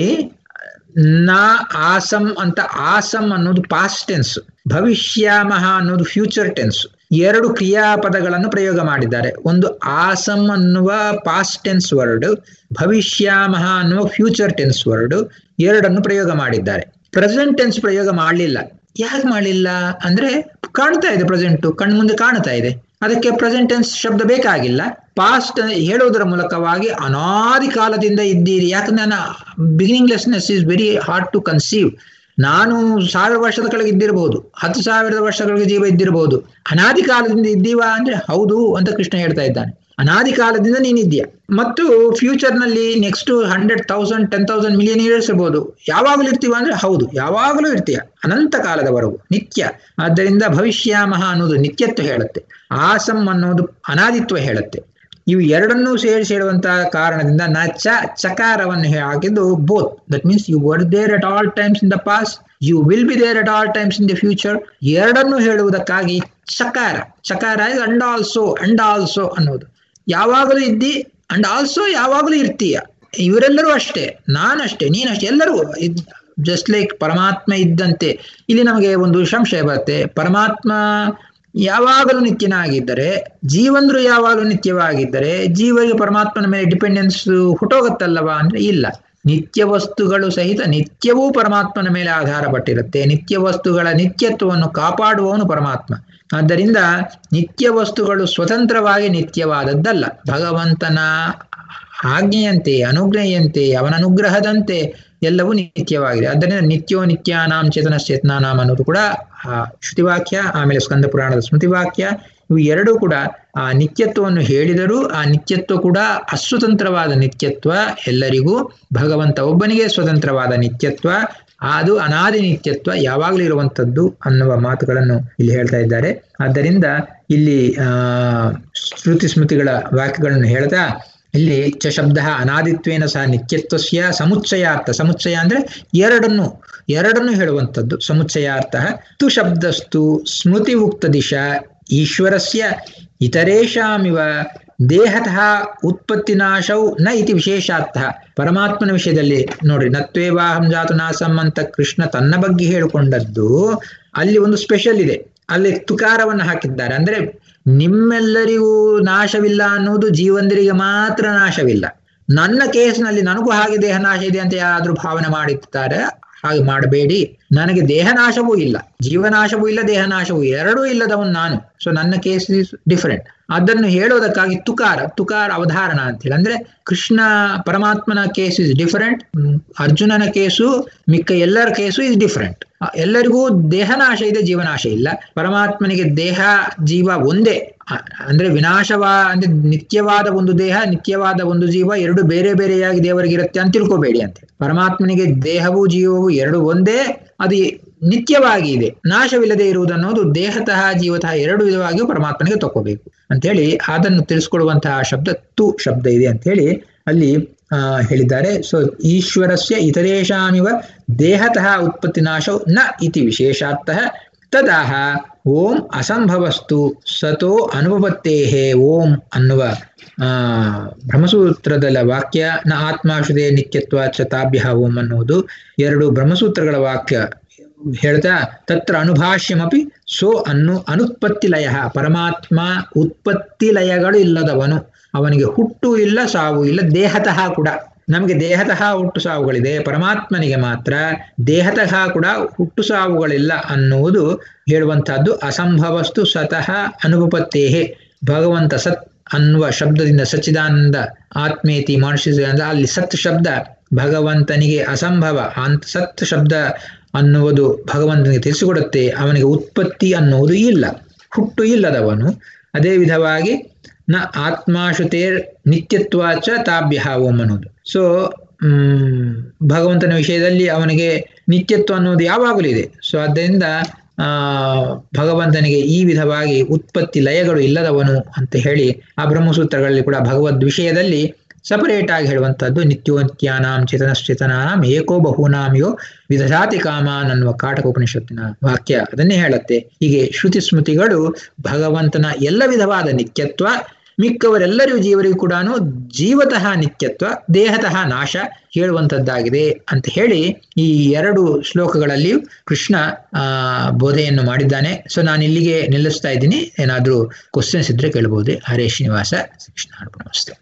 ನಾ ಆಸಂ ಅಂತ ಆಸಂ ಅನ್ನೋದು ಪಾಸ್ಟ್ ಟೆನ್ಸ್ ಭವಿಷ್ಯಾಮಹ ಅನ್ನೋದು ಫ್ಯೂಚರ್ ಟೆನ್ಸ್ ಎರಡು ಕ್ರಿಯಾಪದಗಳನ್ನು ಪ್ರಯೋಗ ಮಾಡಿದ್ದಾರೆ ಒಂದು ಆಸಂ ಅನ್ನುವ ಪಾಸ್ಟ್ ಟೆನ್ಸ್ ವರ್ಡ್ ಭವಿಷ್ಯಾಮಹ ಅನ್ನುವ ಫ್ಯೂಚರ್ ಟೆನ್ಸ್ ವರ್ಡ್ ಎರಡನ್ನು ಪ್ರಯೋಗ ಮಾಡಿದ್ದಾರೆ ಪ್ರೆಸೆಂಟ್ ಟೆನ್ಸ್ ಪ್ರಯೋಗ ಮಾಡಲಿಲ್ಲ ಯಾಕೆ ಮಾಡಲಿಲ್ಲ ಅಂದ್ರೆ ಕಾಣ್ತಾ ಇದೆ ಪ್ರೆಸೆಂಟ್ ಕಣ್ಣು ಮುಂದೆ ಕಾಣ್ತಾ ಇದೆ ಅದಕ್ಕೆ ಪ್ರೆಸೆಂಟ್ ಟೆನ್ಸ್ ಶಬ್ದ ಬೇಕಾಗಿಲ್ಲ ಪಾಸ್ಟ್ ಹೇಳುವುದರ ಮೂಲಕವಾಗಿ ಅನಾದಿ ಕಾಲದಿಂದ ಇದ್ದೀರಿ ಯಾಕಂದ್ರೆ ನಾನು beginninglessness is very hard to conceive ನಾನು ಸಾವಿರ ವರ್ಷದ ಕೆಳಗೆ ಇದ್ದಿರಬಹುದು ಹತ್ತು ಸಾವಿರದ ವರ್ಷಗಳಿಗೆ ಜೀವ ಇದ್ದಿರಬಹುದು ಅನಾದಿ ಕಾಲದಿಂದ ಇದ್ದೀವಾ ಅಂದ್ರೆ ಹೌದು ಅಂತ ಕೃಷ್ಣ ಹೇಳ್ತಾ ಇದ್ದಾನೆ ಅನಾದಿ ಕಾಲದಿಂದ ನೀನಿದ್ದೀಯ ಮತ್ತು ಫ್ಯೂಚರ್ ನಲ್ಲಿ next hundred thousand ten thousand million years ಇರ್ಬೋದು ಯಾವಾಗಲೂ ಇರ್ತೀವ ಅಂದ್ರೆ ಹೌದು ಯಾವಾಗಲೂ ಇರ್ತೀಯ ಅನಂತ ಕಾಲದವರೆಗೂ ನಿತ್ಯ ಆದ್ದರಿಂದ ಭವಿಷ್ಯಾಮಹ ಅನ್ನೋದು ನಿತ್ಯತ್ವ ಹೇಳುತ್ತೆ ಆಸಂ ಅನ್ನೋದು ಅನಾದಿತ್ವ ಹೇಳುತ್ತೆ ಇವು ಎರಡನ್ನೂ ಸೇರಿಸಿ ಹೇಳುವಂತಹ ಕಾರಣದಿಂದ ನ ಚ ಚಕಾರವನ್ನು ಹಾಕಿದ್ದು both that means you were there at all times in the past you will be there at all times in the future ಎರಡನ್ನೂ ಹೇಳುವುದಕ್ಕಾಗಿ ಚಕಾರ ಚಕಾರ is and also and also ಅನ್ನೋದು ಯಾವಾಗಲೂ ಇದ್ದಿ ಅಂಡ್ ಆಲ್ಸೋ ಯಾವಾಗಲೂ ಇರ್ತೀಯ ಇವರೆಲ್ಲರೂ ಅಷ್ಟೇ ನಾನಷ್ಟೇ ನೀನಷ್ಟೇ ಎಲ್ಲರೂ ಜಸ್ಟ್ ಲೈಕ್ ಪರಮಾತ್ಮ ಇದ್ದಂತೆ ಇಲ್ಲಿ ನಮಗೆ ಒಂದು ಸಂಶಯ ಬರುತ್ತೆ ಪರಮಾತ್ಮ ಯಾವಾಗಲೂ ನಿತ್ಯನಾಗಿದ್ದರೆ ಜೀವಂದ್ರು ಯಾವಾಗಲೂ ನಿತ್ಯವಾಗಿದ್ದರೆ ಜೀವರಿಗೆ ಪರಮಾತ್ಮನ ಮೇಲೆ ಡಿಪೆಂಡೆನ್ಸ್ ಹುಟ್ಟೋಗತ್ತಲ್ಲವಾ ಅಂದ್ರೆ ಇಲ್ಲ ನಿತ್ಯ ವಸ್ತುಗಳು ಸಹಿತ ನಿತ್ಯವೂ ಪರಮಾತ್ಮನ ಮೇಲೆ ಆಧಾರ ಪಟ್ಟಿರುತ್ತೆ ನಿತ್ಯ ವಸ್ತುಗಳ ನಿತ್ಯತ್ವವನ್ನು ಕಾಪಾಡುವವನು ಪರಮಾತ್ಮ ಆದ್ದರಿಂದ ನಿತ್ಯ ವಸ್ತುಗಳು ಸ್ವತಂತ್ರವಾಗಿ ನಿತ್ಯವಾದದ್ದಲ್ಲ ಭಗವಂತನ ಆಜ್ಞೆಯಂತೆ ಅನುಜ್ಞೆಯಂತೆ ಅವನ ಅನುಗ್ರಹದಂತೆ ಎಲ್ಲವೂ ನಿತ್ಯವಾಗಿದೆ ಆದ್ದರಿಂದ ನಿತ್ಯೋ ನಿತ್ಯಾನಾಂ ಚೇತನ ಚೇತನಾನಾಂ ಅನ್ನೋದು ಕೂಡ ಆ ಶ್ರುತಿವಾಕ್ಯ ಆಮೇಲೆ ಸ್ಕಂದ ಪುರಾಣದ ಸ್ಮೃತಿವಾಕ್ಯ ಇವು ಎರಡೂ ಕೂಡ ಆ ನಿತ್ಯತ್ವವನ್ನು ಹೇಳಿದರೂ ಆ ನಿತ್ಯತ್ವ ಕೂಡ ಅಸ್ವತಂತ್ರವಾದ ನಿತ್ಯತ್ವ ಎಲ್ಲರಿಗೂ ಭಗವಂತ ಒಬ್ಬನಿಗೆ ಸ್ವತಂತ್ರವಾದ ನಿತ್ಯತ್ವ ಅದು ಅನಾದಿ ನಿತ್ಯತ್ವ ಯಾವಾಗಲೂ ಇರುವಂತದ್ದು ಅನ್ನುವ ಮಾತುಗಳನ್ನು ಇಲ್ಲಿ ಹೇಳ್ತಾ ಇದ್ದಾರೆ ಆದ್ದರಿಂದ ಇಲ್ಲಿ ಆ ಶ್ರುತಿ ಸ್ಮೃತಿಗಳ ವಾಕ್ಯಗಳನ್ನು ಹೇಳ್ತಾ ಇಲ್ಲಿ ಚ ಶಬ್ದ ಅನಾದಿತ್ವೇನ ಸಹ ನಿತ್ಯತ್ವಸ್ಯ ಸಮುಚ್ಚಯಾರ್ಥ ಸಮುಚ್ಚಯ ಅಂದ್ರೆ ಎರಡನ್ನು ಎರಡನ್ನು ಹೇಳುವಂಥದ್ದು ಸಮುಚ್ಚಯಾರ್ಥ ತು ಶಬ್ದಸ್ತು ಸ್ಮೃತಿ ಉಕ್ತ ದಿಶಾ ಈಶ್ವರಸ್ಯ ಇತರೇಷಾಮಿವ ದೇಹತಃ ಉತ್ಪತ್ತಿನಾಶೌ ನ ಇತಿ ವಿಶೇಷಾರ್ಥ ಪರಮಾತ್ಮನ ವಿಷಯದಲ್ಲಿ ನೋಡ್ರಿ ನತ್ವೇವಾಹಂ ಜಾತು ನಾಸಂ ಅಂತ ಕೃಷ್ಣ ತನ್ನ ಬಗ್ಗೆ ಹೇಳಿಕೊಂಡದ್ದು ಅಲ್ಲಿ ಒಂದು ಸ್ಪೆಷಲ್ ಇದೆ ಅಲ್ಲಿ ತುಕಾರವನ್ನು ಹಾಕಿದ್ದಾರೆ ಅಂದ್ರೆ ನಿಮ್ಮೆಲ್ಲರಿಗೂ ನಾಶವಿಲ್ಲ ಅನ್ನೋದು ಜೀವಂದರಿಗೆ ಮಾತ್ರ ನಾಶವಿಲ್ಲ ನನ್ನ ಕೇಸ್ನಲ್ಲಿ ನನಗೂ ಹಾಗೆ ದೇಹ ನಾಶ ಇದೆ ಅಂತ ಯಾರಾದ್ರೂ ಭಾವನೆ ಮಾಡಿರ್ತಾರೆ ಹಾಗೆ ಮಾಡಬೇಡಿ ನನಗೆ ದೇಹನಾಶವೂ ಇಲ್ಲ ಜೀವನಾಶವೂ ಇಲ್ಲ ದೇಹನಾಶವೂ ಎರಡೂ ಇಲ್ಲದವನು ನಾನು ಸೊ ನನ್ನ ಕೇಸ್ ಇಸ್ ಡಿಫರೆಂಟ್ ಅದನ್ನು ಹೇಳೋದಕ್ಕಾಗಿ ತುಕಾರ ತುಕಾರ ಅವಧಾರಣ ಅಂತೇಳಿ ಅಂದ್ರೆ ಕೃಷ್ಣ ಪರಮಾತ್ಮನ ಕೇಸ್ ಇಸ್ ಡಿಫರೆಂಟ್ ಅರ್ಜುನನ ಕೇಸು ಮಿಕ್ಕ ಎಲ್ಲರ ಕೇಸು ಇಸ್ ಡಿಫರೆಂಟ್ ಎಲ್ಲರಿಗೂ ದೇಹನಾಶ ಇದೆ ಜೀವನಾಶ ಇಲ್ಲ ಪರಮಾತ್ಮನಿಗೆ ದೇಹ ಜೀವ ಒಂದೇ ಅಂದ್ರೆ ವಿನಾಶವಾ ಅಂದ್ರೆ ನಿತ್ಯವಾದ ಒಂದು ದೇಹ ನಿತ್ಯವಾದ ಒಂದು ಜೀವ ಎರಡು ಬೇರೆ ಬೇರೆಯಾಗಿ ದೇವರಿಗಿರುತ್ತೆ ಅಂತ ತಿಳ್ಕೊಬೇಡಿ ಅಂತ ಪರಮಾತ್ಮನಿಗೆ ದೇಹವು ಜೀವವು ಎರಡು ಒಂದೇ ಅದು ನಿತ್ಯವಾಗಿ ಇದೆ ನಾಶವಿಲ್ಲದೆ ಇರುವುದನ್ನೋದು ದೇಹತಃ ಜೀವತಃ ಎರಡು ವಿಧವಾಗಿಯೂ ಪರಮಾತ್ಮನಿಗೆ ತಕೋಬೇಕು ಅಂತೇಳಿ ಅದನ್ನು ತಿಳಿಸ್ಕೊಡುವಂತಹ ಶಬ್ದ ತು ಶಬ್ದ ಇದೆ ಅಂತ ಹೇಳಿ ಅಲ್ಲಿ ಆ ಹೇಳಿದ್ದಾರೆ ಸೊ ಈಶ್ವರಸ್ಯ ಇತರೇಶಾಮಿವ ದೇಹತಃ ಉತ್ಪತ್ತಿ ನಾಶವು ನ ಇತಿ ವಿಶೇಷಾರ್ಥಃ ತದಾಹ ಓಂ ಅಸಂಭವಸ್ತು ಸತೋ ಅನುಭವತ್ತೇಹೇ ಓಂ ಅನ್ನುವ ಆ ಬ್ರಹ್ಮಸೂತ್ರದಲ್ಲ ವಾಕ್ಯ ನ ಆತ್ಮಾಶುದೇ ನಿತ್ಯತ್ವ ಚತಾಭ್ಯ ಓಂ ಅನ್ನುವುದು ಎರಡು ಬ್ರಹ್ಮಸೂತ್ರಗಳ ವಾಕ್ಯ ಹೇಳ್ತಾ ತತ್ರ ಅನುಭಾಷ್ಯಮಪಿ ಸೋ ಅನ್ನು ಅನುತ್ಪತ್ತಿ ಲಯ ಪರಮಾತ್ಮ ಉತ್ಪತ್ತಿ ಲಯಗಳು ಇಲ್ಲದವನು ಅವನಿಗೆ ಹುಟ್ಟು ಇಲ್ಲ ಸಾವು ಇಲ್ಲ ದೇಹತಃ ಕೂಡ ನಮಗೆ ದೇಹತಃ ಹುಟ್ಟು ಸಾವುಗಳಿದೆ ಪರಮಾತ್ಮನಿಗೆ ಮಾತ್ರ ದೇಹತಃ ಕೂಡ ಹುಟ್ಟು ಸಾವುಗಳಿಲ್ಲ ಅನ್ನುವುದು ಹೇಳುವಂತಹದ್ದು ಅಸಂಭವಸ್ತು ಸತಃ ಅನುಪತ್ತೇಹೆ ಭಗವಂತ ಸತ್ ಅನ್ನುವ ಶಬ್ದದಿಂದ ಸಚ್ಚಿದಾನಂದ ಆತ್ಮೇತಿ ಮನುಷ್ಯ ಅಲ್ಲಿ ಸತ್ ಶಬ್ದ ಭಗವಂತನಿಗೆ ಅಸಂಭವ ಅಂತ ಸತ್ ಶಬ್ದ ಅನ್ನುವುದು ಭಗವಂತನಿಗೆ ತಿಳಿಸಿಕೊಡುತ್ತೆ ಅವನಿಗೆ ಉತ್ಪತ್ತಿ ಅನ್ನುವುದು ಇಲ್ಲ ಹುಟ್ಟು ಇಲ್ಲದವನು ಅದೇ ವಿಧವಾಗಿ ನ ಆತ್ಮಾಶುತೇರ್ ನಿತ್ಯತ್ವ ಚ ತಾಭ್ಯ ಓಂ ಅನ್ನೋದು ಸೊ ಹ್ಮ್ ಭಗವಂತನ ವಿಷಯದಲ್ಲಿ ಅವನಿಗೆ ನಿತ್ಯತ್ವ ಅನ್ನೋದು ಯಾವಾಗಲೂ ಇದೆ ಸೊ ಆದ್ದರಿಂದ ಆ ಭಗವಂತನಿಗೆ ಈ ವಿಧವಾಗಿ ಉತ್ಪತ್ತಿ ಲಯಗಳು ಇಲ್ಲದವನು ಅಂತ ಹೇಳಿ ಆ ಬ್ರಹ್ಮಸೂತ್ರಗಳಲ್ಲಿ ಕೂಡ ಭಗವದ್ ವಿಷಯದಲ್ಲಿ ಸಪರೇಟ್ ಆಗಿ ಹೇಳುವಂತಹದ್ದು ನಿತ್ಯೋತ್ಯಾನಾಂ ಚೇತನಶ್ಚೇತನಾಂ ಏಕೋ ಬಹೂನಾಂ ಯೋ ವಿಧಜಾತಿ ಕಾಮಾನ್ ಅನ್ನುವ ಕಾಟಕ ಉಪನಿಷತ್ತಿನ ವಾಕ್ಯ ಅದನ್ನೇ ಹೇಳುತ್ತೆ ಹೀಗೆ ಶ್ರುತಿ ಸ್ಮೃತಿಗಳು ಭಗವಂತನ ಎಲ್ಲ ವಿಧವಾದ ನಿತ್ಯತ್ವ ಮಿಕ್ಕವರೆಲ್ಲರಿಗೂ ಜೀವರಿಗೂ ಕೂಡ ಜೀವತಃ ನಿತ್ಯತ್ವ ದೇಹತಃ ನಾಶ ಹೇಳುವಂಥದ್ದಾಗಿದೆ ಅಂತ ಹೇಳಿ ಈ ಎರಡು ಶ್ಲೋಕಗಳಲ್ಲಿಯೂ ಕೃಷ್ಣ ಆ ಬೋಧೆಯನ್ನು ಮಾಡಿದ್ದಾನೆ ಸೊ ನಾನು ಇಲ್ಲಿಗೆ ನಿಲ್ಲಿಸ್ತಾ ಇದ್ದೀನಿ ಏನಾದರೂ ಕ್ವಶನ್ಸ್ ಇದ್ರೆ ಕೇಳಬಹುದೇ ಹರೇ ಶ್ರೀನಿವಾಸ ಕೃಷ್ಣ ನಮಸ್ತೆ